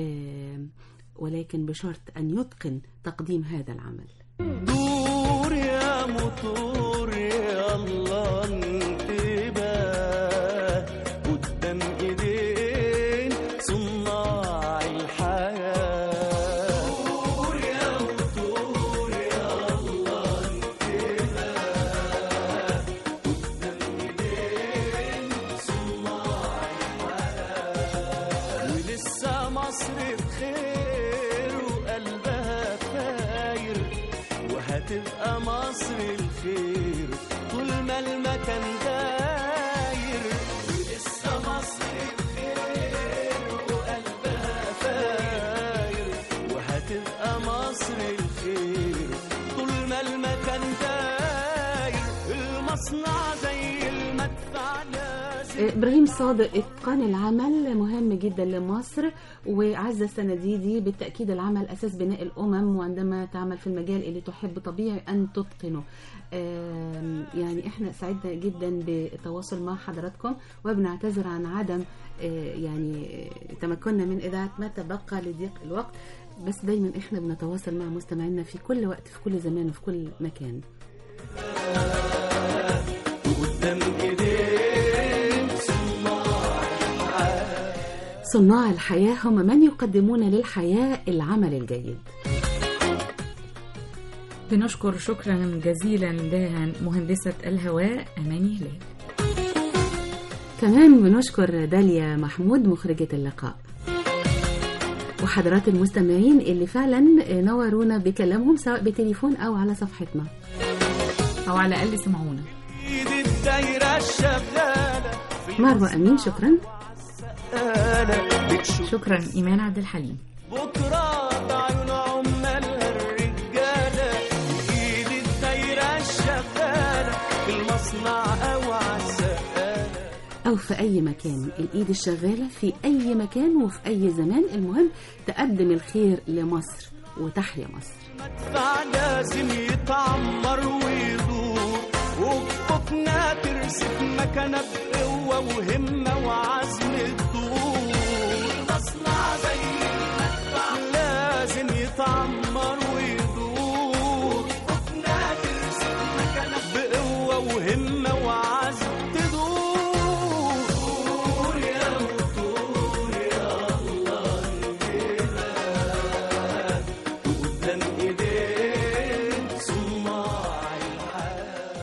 ولكن بشرط أن يتقن تقديم هذا العمل دور يا موتور يا الله انتباه قدام ايدين صناع الحياة دور يا موتور يا الله انتباه قدام ايدين صناع الحياة ولسه مصر بخير وقلبها فاير وهتبقى مصر الخير طول ما المكان داير ولسه مصر بخير وقلبها فاير وهتبقى مصر الخير طول ما المكان داير المصنع زي المدفع لازم إبراهيم صادق إتقان العمل مهم جدا لمصر وعزة السنديدي بالتأكيد العمل أساس بناء الأمم وعندما تعمل في المجال اللي تحب طبيعي أن تتقنه آم، يعني احنا سعدنا جدا بالتواصل مع حضراتكم وبنعتذر عن عدم آه، يعني آه، تمكننا من إذاعة ما تبقى لضيق الوقت بس دايما احنا بنتواصل مع مستمعينا في كل وقت في كل زمان وفي كل مكان قدام ايدين صناع الحياة صناع الحياة هم من يقدمون للحياة العمل الجيد بنشكر شكرا جزيلا لمهندسة الهواء أماني هلال كمان بنشكر داليا محمود مخرجة اللقاء وحضرات المستمعين اللي فعلا نورونا بكلامهم سواء بتليفون أو على صفحتنا أو على الأقل سمعونا ايد الدايرة الشغالة مروة أمين شكرا أنا بتشوف شكرا إيمان عبد الحليم بكرة بعيون عمالها الرجالة ايد الدايرة الشغالة في المصنع أو عالسقالة أو في أي مكان الإيد الشغالة في أي مكان وفي أي زمان المهم تقدم الخير لمصر وتحيا مصر مدفع لازم يتعمر ويدور وبطنا ترسم مكانة بقوة وهمة وعزم